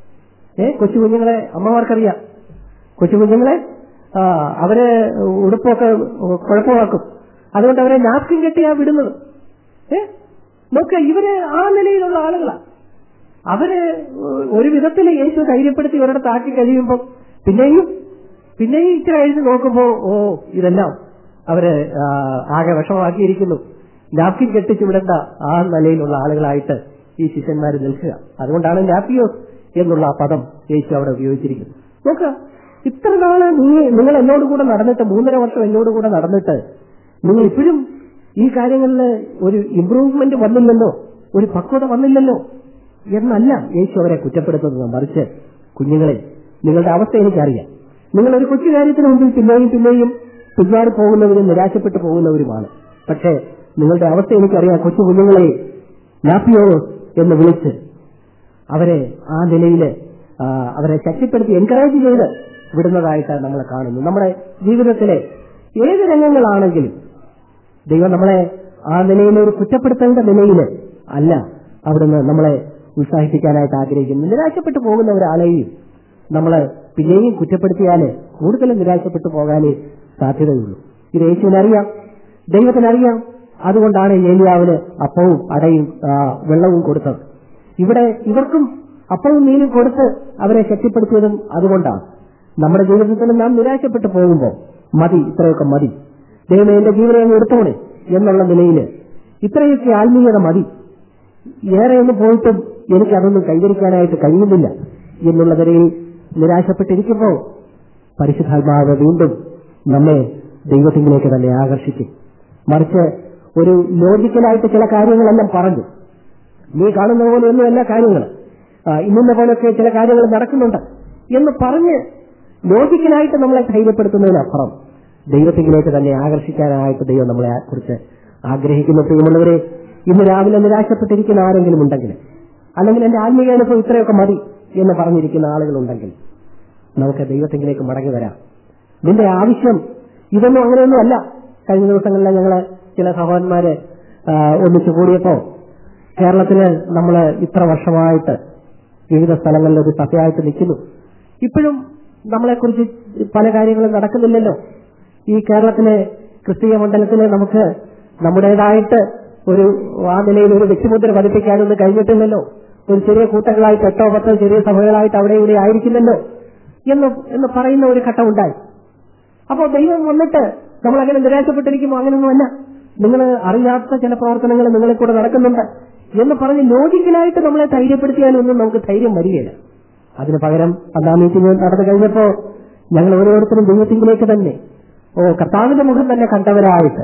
ഏ കൊച്ചു കുഞ്ഞുങ്ങളെ അമ്മമാർക്കറിയാം കൊച്ചു കുഞ്ഞുങ്ങളെ ആ, അവര് ഉടുപ്പൊക്കെ കുഴപ്പമാക്കും അതുകൊണ്ട് അവരെ നാപ്കിൻ കെട്ടിയാ വിടുന്നത് ഏ നോക്ക ഇവര് ആ നിലയിലുള്ള ആളുകളാ അവര് ഒരു വിധത്തിൽ യേശു ധൈര്യപ്പെടുത്തി ഒരിടത്ത് ആക്കി കഴിയുമ്പോൾ പിന്നെയും പിന്നെയും ഇച്ചിരി കഴിഞ്ഞ് നോക്കുമ്പോ ഓ ഇതെല്ലാം അവര് ആ, ആകെ വിഷമമാക്കിയിരിക്കുന്നു നാപ്കിൻ കെട്ടിച്ചു വിടേണ്ട ആ നിലയിലുള്ള ആളുകളായിട്ട് ഈ ശിഷ്യന്മാർ നിൽക്കുക അതുകൊണ്ടാണ് നാപ്പിയോസ് എന്നുള്ള ആ പദം യേശു അവിടെ ഉപയോഗിച്ചിരിക്കുന്നത് നോക്കുക ഇത്ര നാള് നീ നിങ്ങൾ എന്നോട് കൂടെ നടന്നിട്ട് മൂന്നര വർഷം എന്നോട് കൂടെ നടന്നിട്ട് നിങ്ങൾ ഇപ്പോഴും ഈ കാര്യങ്ങളിൽ ഒരു ഇംപ്രൂവ്മെന്റ് വന്നില്ലല്ലോ ഒരു പക്വത വന്നില്ലല്ലോ എന്നല്ല യേശു അവരെ കുറ്റപ്പെടുത്തുന്നത് മറിച്ച് കുഞ്ഞുങ്ങളെ നിങ്ങളുടെ അവസ്ഥ എനിക്കറിയാം നിങ്ങൾ ഒരു കൊച്ചു കാര്യത്തിന് മുമ്പിൽ പിന്നെയും പിന്നെയും പിന്മാറി പോകുന്നവരും നിരാശപ്പെട്ടു പോകുന്നവരുമാണ് പക്ഷേ നിങ്ങളുടെ അവസ്ഥ എനിക്കറിയാം കൊച്ചു കുഞ്ഞുങ്ങളെ ലാപ്പിയോ എന്ന് വിളിച്ച് അവരെ ആ നിലയിൽ അവരെ ശക്തിപ്പെടുത്തി എൻകറേജ് ചെയ്ത് വിടുന്നതായിട്ട് നമ്മൾ കാണുന്നു നമ്മുടെ ജീവിതത്തിലെ ഏത് രംഗങ്ങളാണെങ്കിലും ദൈവം നമ്മളെ ആ നിലയിൽ ഒരു കുറ്റപ്പെടുത്തേണ്ട നിലയിൽ അല്ല അവിടുന്ന് നമ്മളെ ഉത്സാഹിപ്പിക്കാനായിട്ട് ആഗ്രഹിക്കുന്നു നിരാശപ്പെട്ടു പോകുന്ന ഒരാളെയും നമ്മൾ പിന്നെയും കുറ്റപ്പെടുത്തിയാൽ കൂടുതൽ നിരാശപ്പെട്ടു പോകാനേ സാധ്യതയുള്ളൂ ഇത് യേശുവിനറിയാം ദൈവത്തിനറിയാം അതുകൊണ്ടാണ് ഏലിയാവിന് അപ്പവും അടയും ആ, വെള്ളവും കൊടുത്തത് ഇവിടെ ഇവർക്കും അപ്പവും മീനും കൊടുത്ത് അവരെ ശക്തിപ്പെടുത്തിയതും അതുകൊണ്ടാണ് നമ്മുടെ ജീവിതത്തിൽ നാം നിരാശപ്പെട്ടു പോകുമ്പോൾ മതി ഇത്രയൊക്കെ മതി ദൈവം എന്റെ ജീവനെ അങ്ങ് എടുത്തോണേ എന്നുള്ള നിലയിൽ ഇത്രയൊക്കെ ആത്മീയത മതി ഏറെ ഒന്ന് പോയിട്ടും എനിക്ക് അതൊന്നും കൈവരിക്കാനായിട്ട് കഴിയുന്നില്ല എന്നുള്ള നിലയിൽ നിരാശപ്പെട്ടിരിക്കുമ്പോൾ പരിശുദ്ധാത്മാവ് വീണ്ടും നമ്മെ ദൈവത്തിലേക്ക് തന്നെ ആകർഷിക്കും മറിച്ച് ഒരു ലോജിക്കലായിട്ട് ചില കാര്യങ്ങളെല്ലാം പറഞ്ഞു നീ കാണുന്ന പോലെ ഒന്നും എല്ലാ കാര്യങ്ങൾ ഇന്ന പോലൊക്കെ ചില കാര്യങ്ങൾ നടക്കുന്നുണ്ട് എന്ന് പറഞ്ഞ് ലോജിക്കലായിട്ട് നമ്മളെ ധൈര്യപ്പെടുത്തുന്നതിനപ്പുറം ദൈവത്തിലേക്ക് തന്നെ ആകർഷിക്കാനായിട്ട് ദൈവം നമ്മളെ കുറിച്ച് ആഗ്രഹിക്കുന്ന പ്രിയമുള്ളവരെ ഇന്ന് രാവിലെ നിരാശപ്പെട്ടിരിക്കുന്ന ആരെങ്കിലും ഉണ്ടെങ്കിൽ അല്ലെങ്കിൽ എന്റെ ആത്മീയ അനുഭവം ഇത്രയൊക്കെ മതി എന്ന് പറഞ്ഞിരിക്കുന്ന ആളുകളുണ്ടെങ്കിൽ നമുക്ക് ദൈവത്തിലേക്ക് മടങ്ങി വരാം നിന്റെ ആവശ്യം ഇതൊന്നും അങ്ങനെയൊന്നും അല്ല കഴിഞ്ഞ ദിവസങ്ങളിൽ ഞങ്ങള് ചില സഹോദരന്മാര് ആ, ഒന്നിച്ചു കൂടിയപ്പോ കേരളത്തില് നമ്മൾ ഇത്ര വർഷമായിട്ട് വിവിധ സ്ഥലങ്ങളിൽ ഒരു സഭയായിട്ട് നിൽക്കുന്നു ഇപ്പോഴും നമ്മളെക്കുറിച്ച് പല കാര്യങ്ങളും നടക്കുന്നില്ലല്ലോ ഈ കേരളത്തിലെ ക്രിസ്തീയ മണ്ഡലത്തില് നമുക്ക് നമ്മുടേതായിട്ട് ഒരു ആ നിലയിൽ ഒരു വ്യക്തിമുദ്ര പതിപ്പിക്കാനൊന്നും കഴിഞ്ഞിട്ടില്ലല്ലോ ഒരു ചെറിയ കൂട്ടങ്ങളായിട്ട് എട്ടോ പത്തോ ചെറിയ സഭകളായിട്ട് അവിടെ ഇവിടെ ആയിരിക്കില്ലല്ലോ എന്ന് എന്ന് പറയുന്ന ഒരു ഘട്ടം ഉണ്ടായി അപ്പോ ദൈവം വന്നിട്ട് നമ്മൾ അങ്ങനെ നിരാശപ്പെട്ടിരിക്കുമോ അങ്ങനെയൊന്നുമല്ല നിങ്ങൾ അറിയാത്ത ചില പ്രവർത്തനങ്ങൾ നിങ്ങളെ കൂടെ നടക്കുന്നുണ്ട് എന്ന് പറഞ്ഞ് ലോജിക്കലായിട്ട് നമ്മളെ ധൈര്യപ്പെടുത്തിയാലൊന്നും നമുക്ക് ധൈര്യം വരികയില്ല അതിന് പകരം അന്നാ മീറ്റിംഗ് നടന്നു കഴിഞ്ഞപ്പോ ഞങ്ങൾ ഓരോരുത്തരും ദൈവത്തിങ്കിലേക്ക് തന്നെ ഓ കർത്താവിന്റെ മുഖം തന്നെ കണ്ടവരായിട്ട്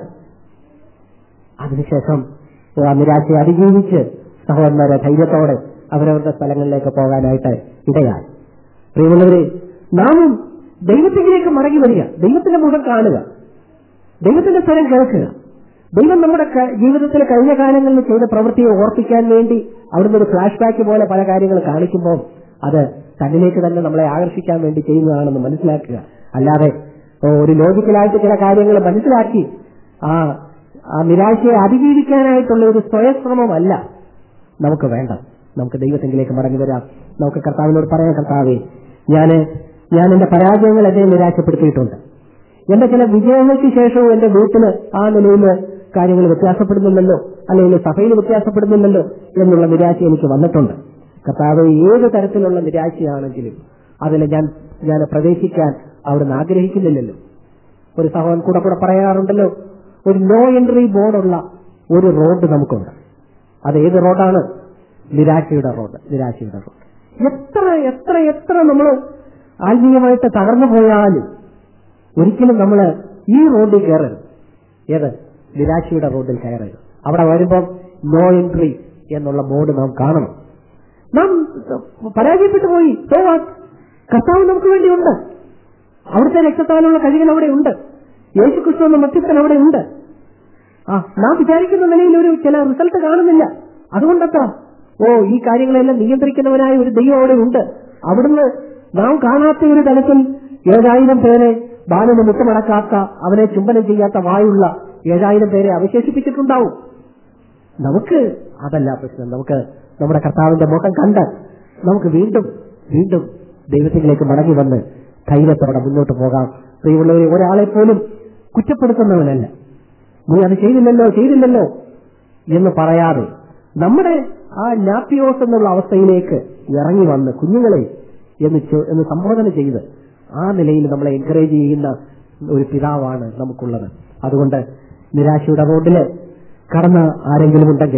അതിനുശേഷം ആ നിരാശയെ അതിജീവിച്ച് സഹോദരന്മാരെ ധൈര്യത്തോടെ അവരവരുടെ സ്ഥലങ്ങളിലേക്ക് പോകാനായിട്ട് ഇടയായി പ്രിയമുള്ളവരെ നാമും ദൈവത്തിലേക്ക് മടങ്ങി വരിക ദൈവത്തിന്റെ മുഖം കാണുക ദൈവത്തിന്റെ സ്വരം കേൾക്കുക ദൈവം നമ്മുടെ ക- ജീവിതത്തിൽ കഴിഞ്ഞ കാലങ്ങളിൽ ചെയ്ത പ്രവൃത്തിയെ ഓർപ്പിക്കാൻ വേണ്ടി അവിടുന്ന് ഒരു ഫ്ലാഷ് ബാക്ക് പോലെ പല കാര്യങ്ങൾ കാണിക്കുമ്പോൾ അത് തന്നിലേക്ക് തന്നെ നമ്മളെ ആകർഷിക്കാൻ വേണ്ടി ചെയ്യുന്നതാണെന്ന് മനസ്സിലാക്കുക അല്ലാതെ ഓ, ഒരു ലോജിക്കലായിട്ട് ചില കാര്യങ്ങൾ മനസ്സിലാക്കി ആ ആ നിരാശയെ അതിജീവിക്കാനായിട്ടുള്ള ഒരു സ്വയശ്രമമല്ല നമുക്ക് വേണ്ട നമുക്ക് ദൈവത്തിലേക്ക് മടങ്ങി വരാം നമുക്ക് കർത്താവിനോട് പറയാം കർത്താവേ ഞാന് ഞാൻ എന്റെ പരാജയങ്ങൾ എന്നെ നിരാശപ്പെടുത്തിയിട്ടുണ്ട് എന്റെ ചില വിജയങ്ങൾക്ക് ശേഷവും എന്റെ വീട്ടില് ആ നിലയിൽ കാര്യങ്ങൾ വ്യത്യാസപ്പെടുന്നില്ലല്ലോ അല്ലെങ്കിൽ സഭയിൽ വ്യത്യാസപ്പെടുന്നില്ലല്ലോ എന്നുള്ള നിരാശ എനിക്ക് വന്നിട്ടുണ്ട് കർത്താവ് ഏത് തരത്തിലുള്ള നിരാശയാണെങ്കിലും അതിൽ ഞാൻ ഞാൻ പ്രവേശിക്കാൻ അവിടുന്ന് ആഗ്രഹിക്കുന്നില്ലല്ലോ ഒരു സഹോദരൻ കൂടെ കൂടെ പറയാറുണ്ടല്ലോ ഒരു നോ എൻട്രി ബോർഡുള്ള ഒരു റോഡ് നമുക്കുണ്ട് അത് ഏത് റോഡാണ് നിരാശയുടെ റോഡ് നിരാശയുടെ റോഡ് എത്ര എത്ര എത്ര നമ്മൾ ആത്മീയമായിട്ട് തകർന്നു പോയാലും ഒരിക്കലും നമ്മൾ ഈ റോഡിൽ കയറരുത് ഏത് നിരാശയുടെ റോഡിൽ കയറരുത് അവിടെ വരുമ്പം നോ എൻട്രി എന്നുള്ള ബോർഡ് നാം കാണണം നാം പരാജയപ്പെട്ടു പോയി So what? കർത്താവ് നമുക്ക് വേണ്ടിയുണ്ട് അവിടുത്തെ രക്തത്താലുള്ള കഴികൾ അവിടെ ഉണ്ട് യേശുക്രിസ്തു എന്ന മധ്യസ്ഥൻ അവിടെ ഉണ്ട് ആ നാം വിചാരിക്കുന്ന നിലയിൽ ഒരു ചില റിസൾട്ട് കാണുന്നില്ല അതുകൊണ്ടത്ര ഓ ഈ കാര്യങ്ങളെല്ലാം നിയന്ത്രിക്കുന്നവനായ ഒരു ദൈവം അവിടെ ഉണ്ട് അവിടുന്ന് നാം കാണാത്ത ഒരു തലത്തിൽ ഏഴായിരം പേരെ ബാലന് മുട്ടമടക്കാത്ത അവനെ ചുംബനം ചെയ്യാത്ത വായുള്ള ഏഴായിരം പേരെ അവശേഷിപ്പിച്ചിട്ടുണ്ടാവും നമുക്ക് അതല്ല പ്രശ്നം നമുക്ക് നമ്മുടെ കർത്താവിന്റെ മുഖം കണ്ട് നമുക്ക് വീണ്ടും വീണ്ടും ദൈവത്തിലേക്ക് മടങ്ങി വന്ന് ധൈര്യത്തോടെ മുന്നോട്ട് പോകാം പ്രിയമുള്ളവരെ ഒരാളെ പോലും കുറ്റപ്പെടുത്തുന്നവനല്ല നീ അത് ചെയ്തില്ലല്ലോ ചെയ്തില്ലല്ലോ എന്ന് പറയാതെ നമ്മുടെ ആ നാപ്പിയോസ് എന്നുള്ള അവസ്ഥയിലേക്ക് ഇറങ്ങി വന്ന് കുഞ്ഞുങ്ങളെ എന്ന് ചോ- എന്ന് സംബോധന ചെയ്ത് ആ നിലയിൽ നമ്മളെ എൻകറേജ് ചെയ്യുന്ന ഒരു പിതാവാണ് നമുക്കുള്ളത് അതുകൊണ്ട് നിരാശയുടെ റോഡില് കടന്ന ആരെങ്കിലും ഉണ്ടെങ്കിൽ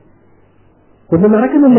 ഒന്നും നടക്കുന്നില്ല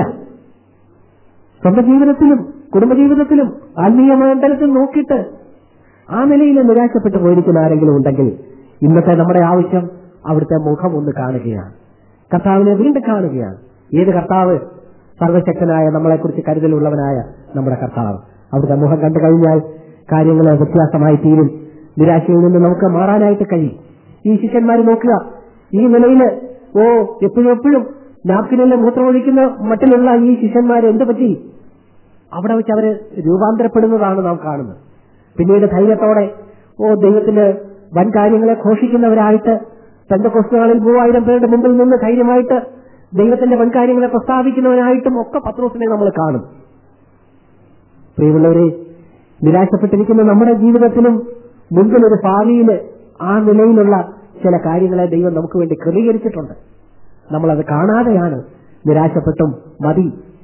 സ്വന്തം ജീവിതത്തിലും കുടുംബജീവിതത്തിലും ആത്മീയ മണ്ഡലത്തിൽ നോക്കിയിട്ട് ആ നിലയിൽ നിരാശപ്പെട്ടു പോയിരിക്കുന്ന ആരെങ്കിലും ഉണ്ടെങ്കിൽ ഇന്നത്തെ നമ്മുടെ ആവശ്യം അവിടുത്തെ മുഖം ഒന്ന് കാണുകയാണ് കർത്താവിനെ വീണ്ടും കാണുകയാണ് ഏത് കർത്താവ് സർവശക്തനായ നമ്മളെക്കുറിച്ച് കരുതലുള്ളവനായ നമ്മുടെ കർത്താവ് അവിടുത്തെ മുഖം കണ്ടു കഴിഞ്ഞാൽ കാര്യങ്ങൾ വ്യത്യാസമായി തീരും നിരാശയിൽ നിന്ന് നമുക്ക് മാറാനായിട്ട് കഴിയും ഈ ശിഷ്യന്മാർ നോക്കുക ഈ നിലയിൽ ഓ എപ്പോഴും എപ്പോഴും നാപ്കിനെല്ലാം മൂത്രമൊഴിക്കുന്ന മട്ടിലുള്ള ഈ ശിഷ്യന്മാർ എന്ത് പറ്റി അവിടെ വെച്ച് അവര് രൂപാന്തരപ്പെടുന്നതാണ് നാം കാണുന്നത് പിന്നീട് ധൈര്യത്തോടെ ഓ ദൈവത്തിന്റെ വൻ കാര്യങ്ങളെ ഘോഷിക്കുന്നവരായിട്ട് പെന്തക്കൊസ്തുകളിൽ മൂവായിരം പേരുടെ മുമ്പിൽ നിന്ന് ധൈര്യമായിട്ട് ദൈവത്തിന്റെ വൻ കാര്യങ്ങളെ പ്രസ്താവിക്കുന്നവനായിട്ടും ഒക്കെ പത്രോസിനെ നമ്മൾ കാണും പ്രിയമുള്ളവരെ നിരാശപ്പെട്ടിരിക്കുന്ന നമ്മുടെ ജീവിതത്തിലും മുൻപിൽ ഒരു ഭാവിയിൽ ആ നിലയിലുള്ള ചില കാര്യങ്ങളെ ദൈവം നമുക്ക് വേണ്ടി ക്രമീകരിച്ചിട്ടുണ്ട് നമ്മളത് കാണാതെയാണ് നിരാശപ്പെട്ടും മതി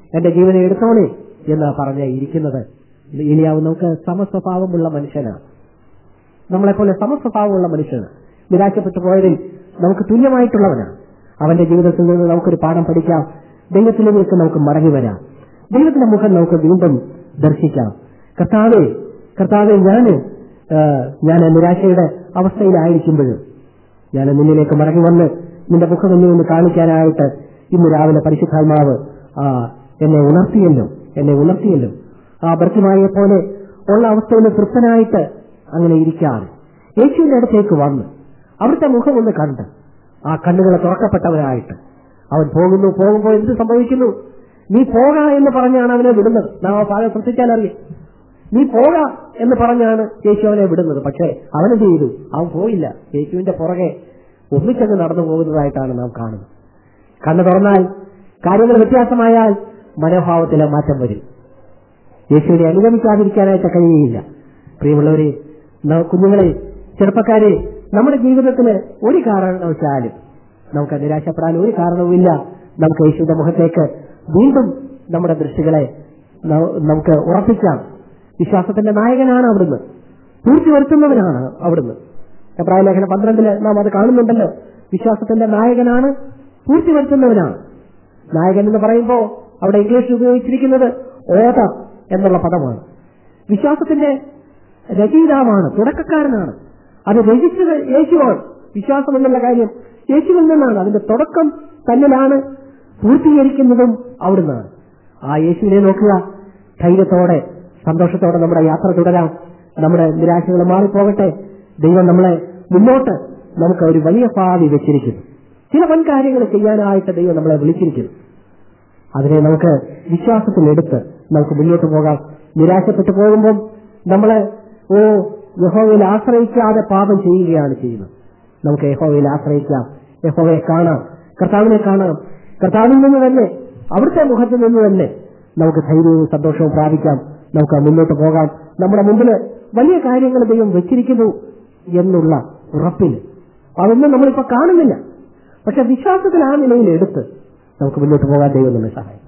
എന്റെ ജീവനെ എടുത്തോളേ എന്ന് പറഞ്ഞ് ഇരിക്കുന്നത് ഇലിയാവ് നമുക്ക് സമസ്വഭാവമുള്ള മനുഷ്യനാണ് നമ്മളെപ്പോലെ സമസ്വഭാവമുള്ള മനുഷ്യനാണ് നിരാശപ്പെട്ടു പോയതിൽ നമുക്ക് തുല്യമായിട്ടുള്ളവനാണ് അവന്റെ ജീവിതത്തിൽ നിന്ന് നമുക്കൊരു പാഠം പഠിക്കാം ദൈവത്തിലേക്ക് നമുക്ക് മടങ്ങി വരാം ദൈവത്തിന്റെ മുഖം നമുക്ക് വീണ്ടും ദർശിക്കാം കർത്താവെ കർത്താവെ ഞാന് ആ, ഞാൻ നിരാശയുടെ അവസ്ഥയിലായിരിക്കുമ്പോഴും ഞാൻ നിന്നിലേക്ക് മടങ്ങി വന്ന് നിന്റെ മുഖം എന്നെ ഒന്ന് കാണിക്കാനായിട്ട് ഇന്ന് രാവിലെ പരിശുദ്ധാത്മാവ് ആ, എന്നെ ഉണർത്തിയല്ലോ എന്നെ ഉണർത്തിയല്ലോ ആ ഭർത്തിമായെ പോലെ ഉള്ള അവസ്ഥയിൽ തൃപ്തനായിട്ട് അങ്ങനെ ഇരിക്കാതെ യേശുവിന്റെ അടുത്തേക്ക് വന്ന് അവിടുത്തെ മുഖം ഒന്ന് കണ്ട് ആ കണ്ണുകളെ തുറക്കപ്പെട്ടവരായിട്ട് അവൻ പോകുന്നു പോകുമ്പോൾ എന്ത് സംഭവിക്കുന്നു നീ പോക എന്ന് പറഞ്ഞാണ് അവനെ വിടുന്നത് നാം ആ ഭാഗം ശ്രദ്ധിച്ചാൽ അറിയാം നീ പോക എന്ന് പറഞ്ഞാണ് യേശു അവനെ വിടുന്നത് പക്ഷേ അവന് ചെയ്തു അവൻ പോയില്ല യേശുവിന്റെ പുറകെ ഒന്നിച്ചങ്ങ് നടന്നു പോകുന്നതായിട്ടാണ് നാം കാണുന്നത് കണ്ണു തുറന്നാൽ കാര്യങ്ങൾ വ്യത്യാസമായാൽ മനോഭാവത്തിലെ മാറ്റം വരും യേശുവിനെ അനുഗമിക്കാതിരിക്കാനായിട്ട് കഴിയുകയില്ല പ്രിയമുള്ളവരെ ന- കുഞ്ഞുങ്ങളെ ചെറുപ്പക്കാരെ നമ്മുടെ ജീവിതത്തിന് ഒരു കാരണവശാലും നമുക്ക് നിരാശപ്പെടാൻ ഒരു കാരണവുമില്ല നമുക്ക് യേശുവിന്റെ മുഖത്തേക്ക് വീണ്ടും നമ്മുടെ ദൃഷ്ടികളെ ന- നമുക്ക് ഉറപ്പിക്കാം വിശ്വാസത്തിന്റെ നായകനാണ് അവിടുന്ന് പൂർത്തി വരുത്തുന്നവനാണ് അവിടുന്ന് എബ്രാഹിം ലേഖനം പന്ത്രണ്ടില് നാം അത് കാണുന്നുണ്ടല്ലോ വിശ്വാസത്തിന്റെ നായകനാണ് പൂർത്തി വരുത്തുന്നവനാണ് നായകൻ എന്ന് പറയുമ്പോൾ അവിടെ ഇംഗ്ലീഷിൽ ഉപയോഗിച്ചിരിക്കുന്നത് ഓത എന്നുള്ള പദമാണ് വിശ്വാസത്തിന്റെ രചയിതാവാണ് തുടക്കക്കാരനാണ് അത് രചിച്ചത് യേശുവാണ് വിശ്വാസം എന്നുള്ള കാര്യം യേശുവിൽ നിന്നാണ് അതിന്റെ തുടക്കം തന്നിലാണ് പൂർത്തീകരിക്കുന്നതും അവിടുന്നാണ് ആ യേശുവിനെ നോക്കുക ധൈര്യത്തോടെ സന്തോഷത്തോടെ നമ്മുടെ യാത്ര തുടരാം നമ്മുടെ നിരാശകൾ മാറിപ്പോകട്ടെ ദൈവം നമ്മളെ മുന്നോട്ട് നമുക്ക് ഒരു വലിയ ഭാവി വെച്ചിരിക്കുന്നു ചില വൻ കാര്യങ്ങൾ ചെയ്യാനായിട്ട് ദൈവം നമ്മളെ വിളിച്ചിരിക്കുന്നു അതിനെ നമുക്ക് വിശ്വാസത്തിലെടുത്ത് നമുക്ക് മുന്നോട്ട് പോകാം നിരാശപ്പെട്ടു പോകുമ്പോൾ നമ്മള് ഓ യഹോവയിൽ ആശ്രയിക്കാതെ പാപം ചെയ്യുകയാണ് ചെയ്യുന്നത് നമുക്ക് യഹോവയിൽ ആശ്രയിക്കാം യഹോവയെ കാണാം കർത്താവിനെ കാണാം കർത്താവിൽ നിന്ന് തന്നെ അവിടുത്തെ മുഖത്ത് നിന്ന് തന്നെ നമുക്ക് ധൈര്യവും സന്തോഷവും പ്രാപിക്കാം നമുക്ക് മുന്നോട്ട് പോകാം നമ്മുടെ മുമ്പിൽ വലിയ കാര്യങ്ങൾ ദൈവം വെച്ചിരിക്കുന്നു എന്നുള്ള ഉറപ്പിൽ അതൊന്നും നമ്മളിപ്പോ കാണുന്നില്ല പക്ഷെ വിശ്വാസത്തിൽ ആ നിലയിൽ എടുത്ത് നമുക്ക് മുന്നോട്ട് പോകാൻ ദൈവം നമ്മെ സഹായിക്കും